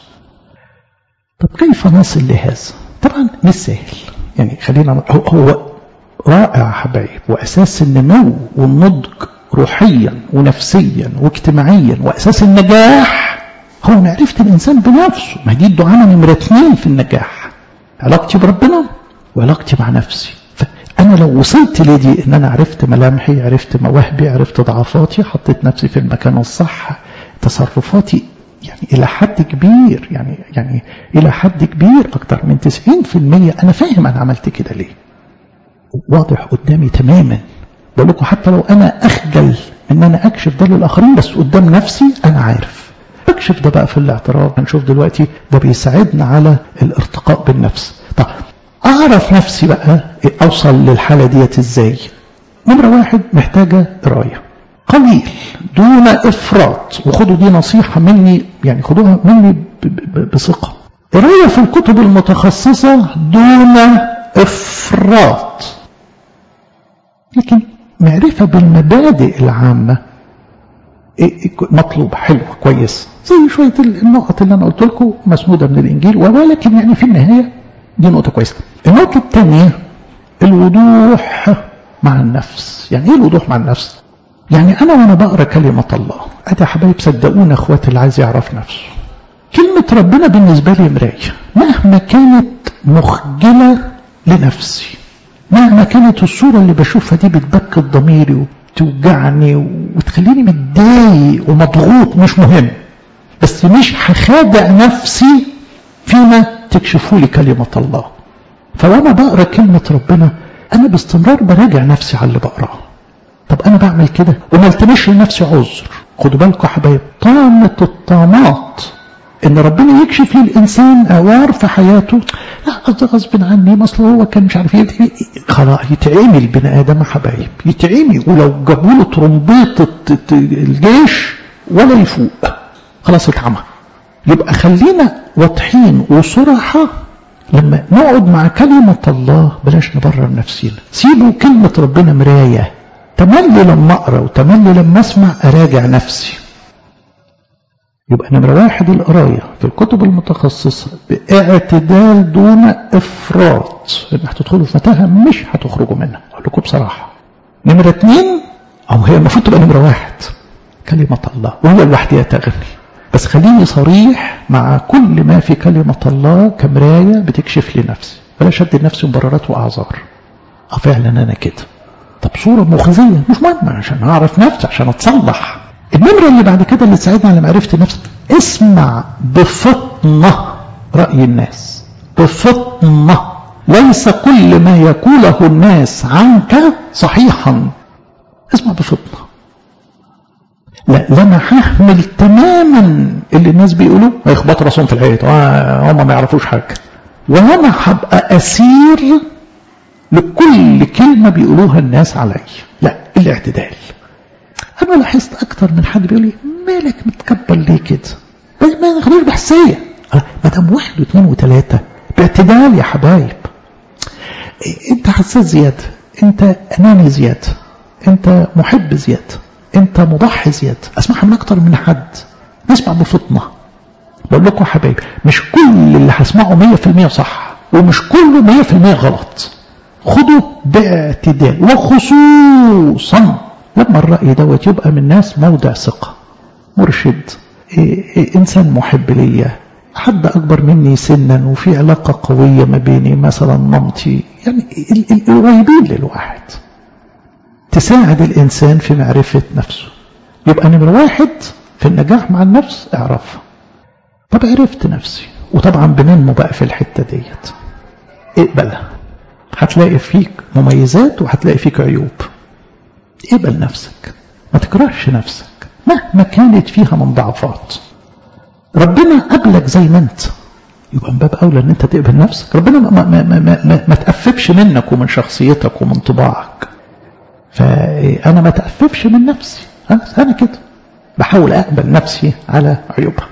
طب كيف نصل لهذا طبعا مش سهل يعني خلينا هو, هو رائع حبايب واساس النمو والنضج روحيا ونفسيا واجتماعيا واساس النجاح هو معرفه الانسان بنفسه ما دي الدعامه نمره اثنين في النجاح علاقتي بربنا وعلاقتي مع نفسي فانا لو وصلت لدي ان انا عرفت ملامحي عرفت مواهبي عرفت ضعفاتي حطيت نفسي في المكان الصح تصرفاتي يعني إلى حد كبير يعني يعني إلى حد كبير أكتر من 90% أنا فاهم أنا عملت كده ليه واضح قدامي تماما بقول لكم حتى لو أنا أخجل إن أنا أكشف ده للآخرين بس قدام نفسي أنا عارف أكشف ده بقى في الاعتراف هنشوف دلوقتي ده بيساعدنا على الارتقاء بالنفس طب أعرف نفسي بقى أوصل للحالة ديت إزاي نمرة واحد محتاجة قراية قليل دون افراط وخدوا دي نصيحه مني يعني خدوها مني بثقه قرايه في الكتب المتخصصه دون افراط لكن معرفه بالمبادئ العامه مطلوب حلو كويس زي شويه النقط اللي انا قلت لكم مسنوده من الانجيل ولكن يعني في النهايه دي نقطه كويسه النقطه الثانيه الوضوح مع النفس يعني ايه الوضوح مع النفس يعني أنا وأنا بقرأ كلمة الله أدي يا حبايب صدقونا أخواتي اللي عايز يعرف نفسه كلمة ربنا بالنسبة لي مراية مهما كانت مخجلة لنفسي مهما كانت الصورة اللي بشوفها دي بتبكت ضميري وتوجعني وتخليني متضايق ومضغوط مش مهم بس مش هخادع نفسي فيما تكشفوا لي كلمة الله فوانا بقرا كلمة ربنا أنا باستمرار براجع نفسي على اللي بقراه طب انا بعمل كده وما التمش لنفسي عذر خدوا بالكم يا حبايب طامة الطامات ان ربنا يكشف للانسان اوار في حياته لا قصدي غصب عني ما اصل هو كان مش عارف ايه خلاص يتعمي البني ادم يا حبايب يتعمي ولو جابوا له ترمبيطه الجيش ولا يفوق خلاص اتعمى يبقى خلينا واضحين وصراحه لما نقعد مع كلمة الله بلاش نبرر نفسينا سيبوا كلمة ربنا مراية تملي لما اقرا وتملي لما اسمع اراجع نفسي يبقى نمرة واحد القراية في الكتب المتخصصة باعتدال دون إفراط إن هتدخلوا في متاهة مش هتخرجوا منها أقول لكم بصراحة نمرة اتنين أو هي المفروض تبقى نمرة واحد كلمة الله وهي لوحدها تغني بس خليني صريح مع كل ما في كلمة الله كمراية بتكشف لي نفسي بلاش أدي لنفسي مبررات وأعذار أه فعلا أنا كده طب صورة مخزية مش مهمة عشان أعرف نفسي عشان أتصلح النمرة اللي بعد كده اللي تساعدنا على معرفة النفس اسمع بفطنة رأي الناس بفطنة ليس كل ما يقوله الناس عنك صحيحا اسمع بفطنة لا لا انا ههمل تماما اللي الناس بيقولوه هيخبط راسهم في الحيط آه هم ما يعرفوش حاجه وانا هبقى اسير لكل كلمه بيقولوها الناس عليا لا الاعتدال انا لاحظت اكتر من حد بيقول لي مالك متكبر ليه كده ما ناخدوش بحسيه ما دام واحد واثنين وثلاثه باعتدال يا حبايب انت حساس زياده انت اناني زياده انت محب زياده انت مضحي زياده اسمعها من اكتر من حد نسمع بفطنه بقول لكم يا حبايبي مش كل اللي هسمعه 100% صح ومش كله 100% غلط خدوا باعتدال وخصوصا لما الرأي دوت يبقى من ناس موضع ثقة مرشد إيه إيه إنسان محب ليا حد أكبر مني سنا وفي علاقة قوية ما بيني مثلا مامتي يعني القريبين للواحد تساعد الإنسان في معرفة نفسه يبقى نمرة واحد في النجاح مع النفس اعرفها طب عرفت نفسي وطبعا بننمو بقى في الحتة ديت اقبلها هتلاقي فيك مميزات وهتلاقي فيك عيوب اقبل نفسك ما تكرهش نفسك مهما كانت فيها من ضعفات ربنا قبلك زي ما انت يبقى من باب اولى ان انت تقبل نفسك ربنا ما, ما, ما, ما, ما, ما تأففش منك ومن شخصيتك ومن طباعك فانا ما تأففش من نفسي انا انا كده بحاول اقبل نفسي على عيوبها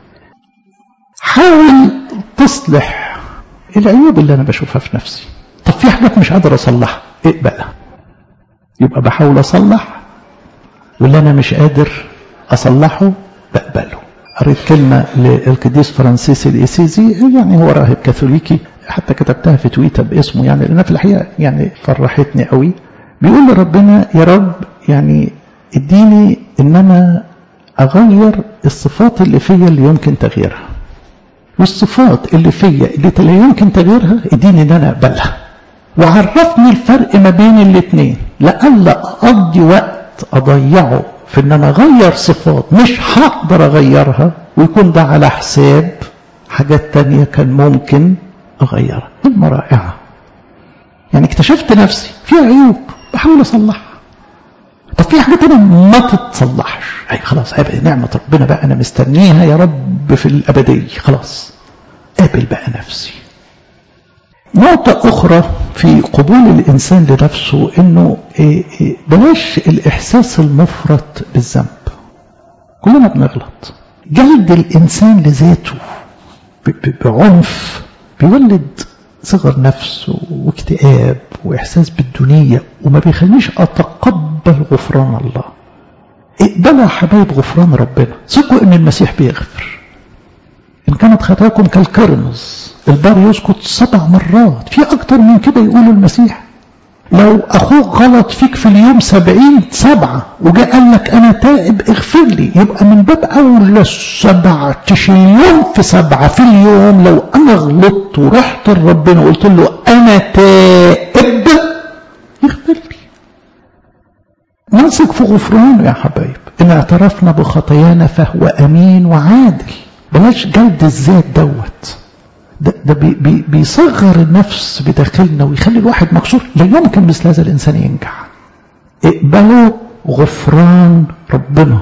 حاول تصلح العيوب اللي انا بشوفها في نفسي طب في حاجات مش قادر اصلحها اقبلها يبقى بحاول اصلح واللي انا مش قادر اصلحه بقبله قريت كلمة للقديس فرانسيس الإسيزي يعني هو راهب كاثوليكي حتى كتبتها في تويتر باسمه يعني لأنها في الحقيقة يعني فرحتني قوي بيقول لربنا يا رب يعني اديني ان انا اغير الصفات اللي فيا اللي يمكن تغييرها والصفات اللي فيا اللي لا يمكن تغييرها اديني ان انا اقبلها وعرفني الفرق ما بين الاثنين لألا اقضي وقت اضيعه في ان انا اغير صفات مش هقدر اغيرها ويكون ده على حساب حاجات تانية كان ممكن اغيرها كلمة رائعة يعني اكتشفت نفسي فيها عيوب بحاول اصلحها طب في حاجات انا ما تتصلحش اي خلاص هيبقى نعمة ربنا بقى انا مستنيها يا رب في الابدية خلاص قابل بقى نفسي نقطة أخرى في قبول الإنسان لنفسه إنه بلاش الإحساس المفرط بالذنب كلنا بنغلط جلد الإنسان لذاته بعنف بيولد صغر نفس واكتئاب وإحساس بالدنيا وما بيخلينيش أتقبل غفران الله اقبلوا يا حبايب غفران ربنا ثقوا إن المسيح بيغفر إن كانت خطاياكم كالكرمز البار يسكت سبع مرات في أكتر من كده يقول المسيح لو أخوك غلط فيك في اليوم سبعين سبعة وجاء قال لك أنا تائب اغفر لي يبقى من باب أولى سبعة تشيلون في سبعة في اليوم لو أنا غلطت ورحت لربنا وقلت له أنا تائب يغفر لي نثق في غفرانه يا حبايب إن اعترفنا بخطايانا فهو أمين وعادل بلاش جلد الذات دوت ده, ده بي بي بيصغر النفس بداخلنا ويخلي الواحد مكسور لا يمكن مثل هذا الإنسان ينجح اقبلوا غفران ربنا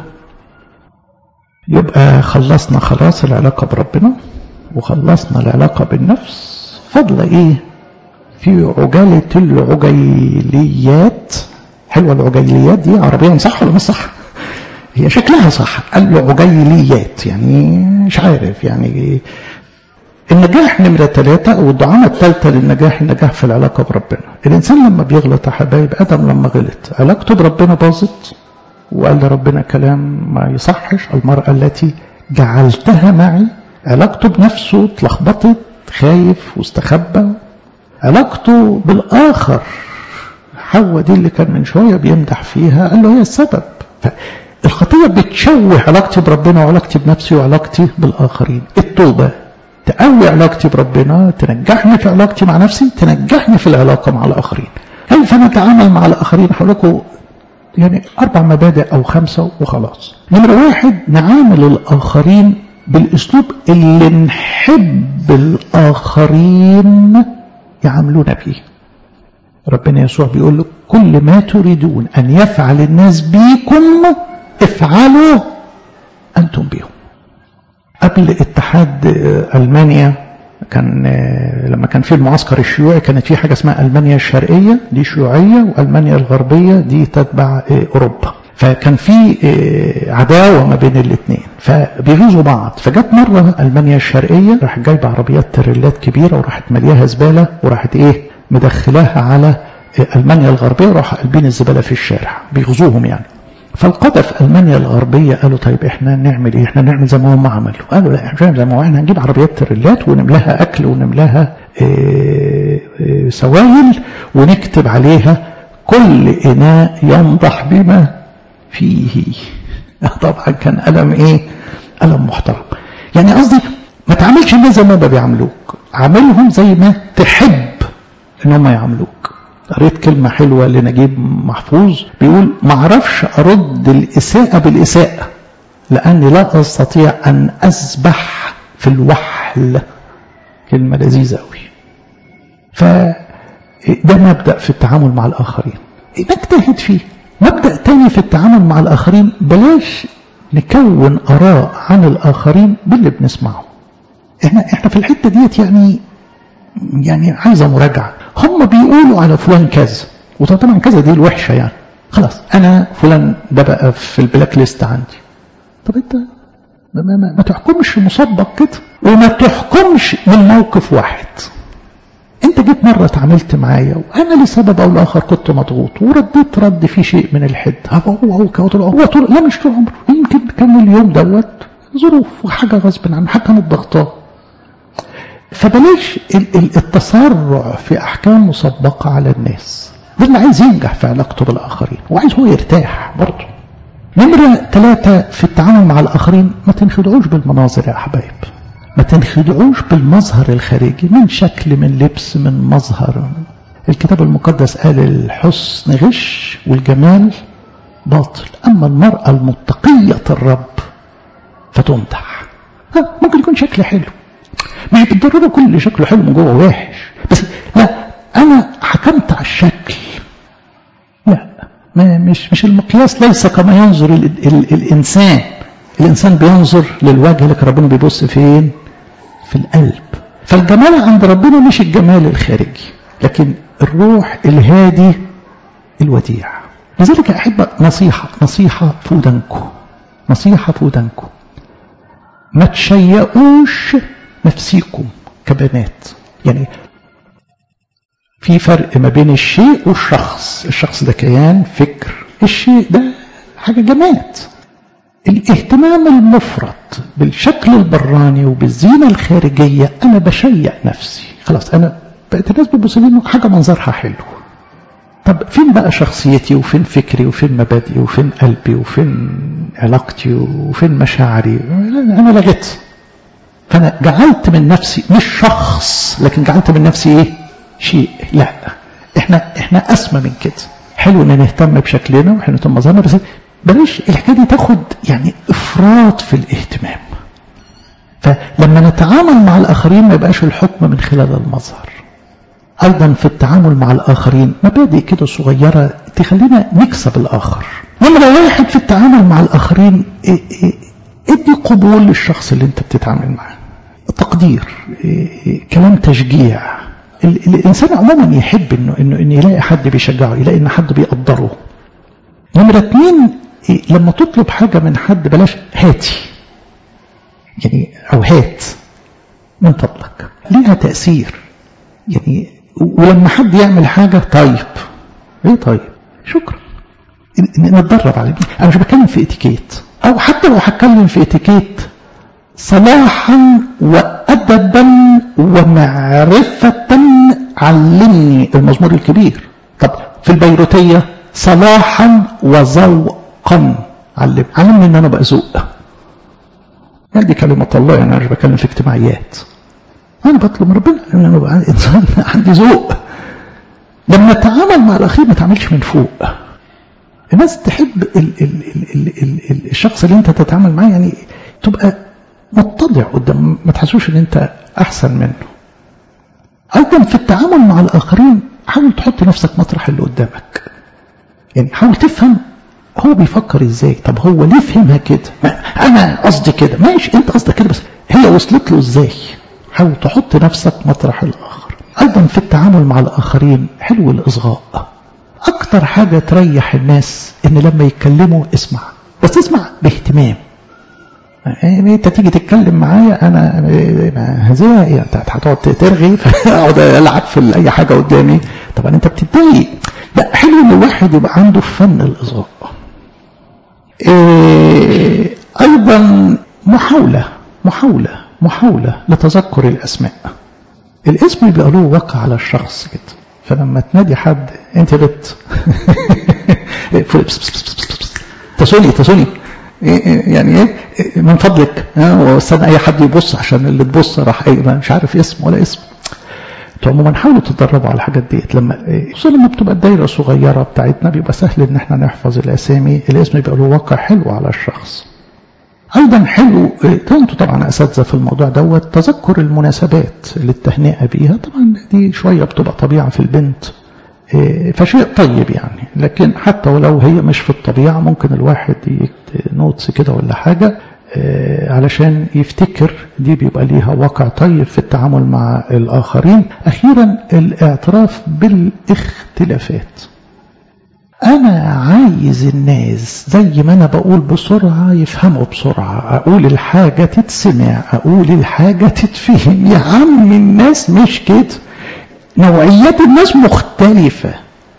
يبقى خلصنا خلاص العلاقة بربنا وخلصنا العلاقة بالنفس فضل ايه في عجالة العجيليات حلوة العجيليات دي عربيا صح ولا مش صح هي شكلها صح قال له عجيليات يعني مش عارف يعني النجاح نمرة ثلاثة أو الدعامة الثالثة للنجاح النجاح في العلاقة بربنا الإنسان لما بيغلط يا حبايب آدم لما غلط علاقته بربنا باظت وقال لربنا كلام ما يصحش المرأة التي جعلتها معي علاقته بنفسه اتلخبطت خايف واستخبى علاقته بالآخر حواء دي اللي كان من شوية بيمدح فيها قال له هي السبب الخطية بتشوه علاقتي بربنا وعلاقتي بنفسي وعلاقتي بالآخرين التوبة تقوي علاقتي بربنا تنجحني في علاقتي مع نفسي تنجحني في العلاقة مع الآخرين هل فنتعامل مع الآخرين هقول لكم يعني أربع مبادئ أو خمسة وخلاص نمرة واحد نعامل الآخرين بالأسلوب اللي نحب الآخرين يعاملونا بيه ربنا يسوع بيقول له كل ما تريدون أن يفعل الناس بيكم افعلوا أنتم بهم قبل اتحاد ألمانيا كان لما كان في المعسكر الشيوعي كانت في حاجة اسمها ألمانيا الشرقية دي شيوعية وألمانيا الغربية دي تتبع أوروبا فكان في عداوة ما بين الاثنين فبيغيظوا بعض فجت مرة ألمانيا الشرقية راح جايبة عربيات تريلات كبيرة وراحت ملياها زبالة وراحت ايه مدخلاها على ألمانيا الغربية وراح قلبين الزبالة في الشارع بيغزوهم يعني فالقادة في ألمانيا الغربية قالوا طيب احنا نعمل ايه احنا نعمل زي ما هم عملوا قالوا لا احنا زي ما هو احنا هنجيب عربيات تريلات ونملاها أكل ونملاها اه اه سوائل ونكتب عليها كل إناء ينضح بما فيه طبعا كان ألم ايه ألم محترم يعني قصدي ما تعملش الناس زي ما بيعملوك عاملهم زي ما تحب ان هم يعملوك قريت كلمة حلوة لنجيب محفوظ بيقول ما اعرفش ارد الاساءة بالاساءة لاني لا استطيع ان اسبح في الوحل كلمة لذيذة قوي فده مبدأ في التعامل مع الاخرين نجتهد فيه مبدأ تاني في التعامل مع الاخرين بلاش نكون اراء عن الاخرين باللي بنسمعه احنا احنا في الحته ديت يعني يعني عايزه مراجعه هم بيقولوا على فلان كذا وطبعا كذا دي الوحشه يعني خلاص انا فلان ده بقى في البلاك ليست عندي طب انت ما, ما, ما تحكمش مسبق كده وما تحكمش من موقف واحد انت جيت مرة اتعاملت معايا وانا لسبب او لاخر كنت مضغوط ورديت رد فيه شيء من الحد هو هو هو هو, هو طول لا مش طول عمره يمكن كان اليوم دوت ظروف وحاجة غصب عنه حاجة كانت ضغطاه فبلاش التسرع في احكام مسبقة على الناس ده اللي عايز ينجح في علاقته بالاخرين وعايز هو يرتاح برضه نمرة ثلاثة في التعامل مع الآخرين ما تنخدعوش بالمناظر يا أحبايب ما تنخدعوش بالمظهر الخارجي من شكل من لبس من مظهر الكتاب المقدس قال الحسن غش والجمال باطل أما المرأة المتقية الرب فتمدح ممكن يكون شكل حلو مش بالضرورة كل اللي شكله حلو من جوه وحش بس لا أنا حكمت على الشكل لا ما مش مش المقياس ليس كما ينظر ال ال الإنسان الإنسان بينظر للوجه لكن ربنا بيبص فين في القلب فالجمال عند ربنا مش الجمال الخارجي لكن الروح الهادي الوديع لذلك أحب نصيحة نصيحة في ودنكم نصيحة في ودنكم ما تشيئوش نفسيكم كبنات يعني في فرق ما بين الشيء والشخص الشخص ده كيان فكر الشيء ده حاجة جماد الاهتمام المفرط بالشكل البراني وبالزينة الخارجية أنا بشيع نفسي خلاص أنا بقيت الناس بتبص لي حاجة منظرها حلو طب فين بقى شخصيتي وفين فكري وفين مبادئي وفين قلبي وفين علاقتي وفين مشاعري أنا لغيت فأنا جعلت من نفسي مش شخص لكن جعلت من نفسي إيه شيء لا احنا احنا اسمى من كده حلو ان نهتم بشكلنا واحنا نهتم بمظهرنا بس بلاش الحكايه دي تاخد يعني افراط في الاهتمام فلما نتعامل مع الاخرين ما يبقاش الحكم من خلال المظهر ايضا في التعامل مع الاخرين مبادئ كده صغيره تخلينا نكسب الاخر نمرة واحد في التعامل مع الاخرين ادي قبول للشخص اللي انت بتتعامل معاه تقدير كلام تشجيع الإنسان عموما يحب إنه إنه إنه يلاقي حد بيشجعه يلاقي إن حد بيقدره نمرة اتنين لما تطلب حاجة من حد بلاش هاتي يعني أو هات من فضلك ليها تأثير يعني ولما حد يعمل حاجة طيب ايه طيب شكرا نتدرب على دي انا مش بتكلم في اتيكيت او حتى لو هتكلم في اتيكيت صلاحا وأدبا ومعرفة علمني المزمور الكبير طب في البيروتية صلاحا وذوقا علم علمني ان انا بقى ذوق يعني دي كلمة الله يعني انا مش بتكلم في اجتماعيات انا بطلب من ربنا ان انا بقى انسان عندي ذوق لما اتعامل مع الاخير ما تعملش من فوق الناس تحب ال ال ال ال ال ال الشخص اللي انت تتعامل معاه يعني تبقى متضع قدام ما تحسوش ان انت احسن منه ايضا في التعامل مع الاخرين حاول تحط نفسك مطرح اللي قدامك يعني حاول تفهم هو بيفكر ازاي طب هو ليه فهمها كده انا قصدي كده ماشي انت قصدك كده بس هي وصلت له ازاي حاول تحط نفسك مطرح الاخر ايضا في التعامل مع الاخرين حلو الاصغاء اكتر حاجه تريح الناس ان لما يتكلموا اسمع بس اسمع باهتمام يعني انت تيجي تتكلم معايا انا هزيها ايه انت هتقعد ترغي اقعد العب في اي حاجه قدامي طبعا انت بتتضايق لا حلو ان الواحد يبقى عنده فن الاصغاء إيه ايضا محاوله محاوله محاوله لتذكر الاسماء الاسم بيبقى له وقع على الشخص كده فلما تنادي حد انت بت تسوني تسوني يعني ايه من فضلك واستنى اي حد يبص عشان اللي تبص راح ايه مش عارف اسم ولا اسم عموما حاولوا تتدربوا على الحاجات ديت لما خصوصا لما بتبقى الدايره صغيره بتاعتنا بيبقى سهل ان احنا نحفظ الاسامي الاسم يبقى له واقع حلو على الشخص ايضا حلو انتوا طبعا اساتذه في الموضوع دوت تذكر المناسبات اللي التهنئه بيها طبعا دي شويه بتبقى طبيعه في البنت فشيء طيب يعني لكن حتى ولو هي مش في الطبيعة ممكن الواحد نوتس كده ولا حاجة علشان يفتكر دي بيبقى ليها واقع طيب في التعامل مع الآخرين أخيرا الاعتراف بالاختلافات أنا عايز الناس زي ما أنا بقول بسرعة يفهموا بسرعة أقول الحاجة تتسمع أقول الحاجة تتفهم يا عم الناس مش كده نوعيات الناس مختلفة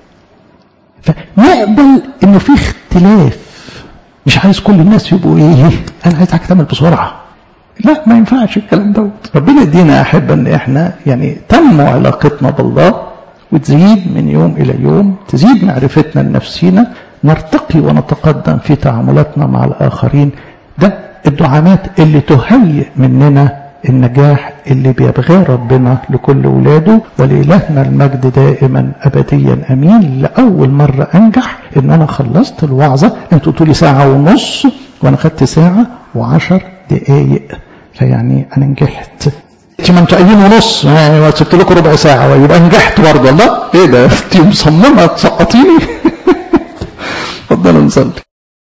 فنقبل إنه في اختلاف مش عايز كل الناس يبقوا إيه أنا عايزك تعمل بسرعة لا ما ينفعش الكلام دوت ربنا يدينا أحب أن إحنا يعني تنمو علاقتنا بالله وتزيد من يوم إلى يوم تزيد معرفتنا لنفسينا نرتقي ونتقدم في تعاملاتنا مع الآخرين ده الدعامات اللي تهيئ مننا النجاح اللي بيبغاه ربنا لكل ولاده ولإلهنا المجد دائما أبديا أمين لأول مرة أنجح إن أنا خلصت الوعظة أنتوا قلتوا لي ساعة ونص وأنا خدت ساعة وعشر دقايق فيعني أنا نجحت انت ما انتوا قايلين ونص ما سبت لكم ربع ساعه ويبقى نجحت برضه الله ايه ده انت مصممه تسقطيني اتفضلوا نصلي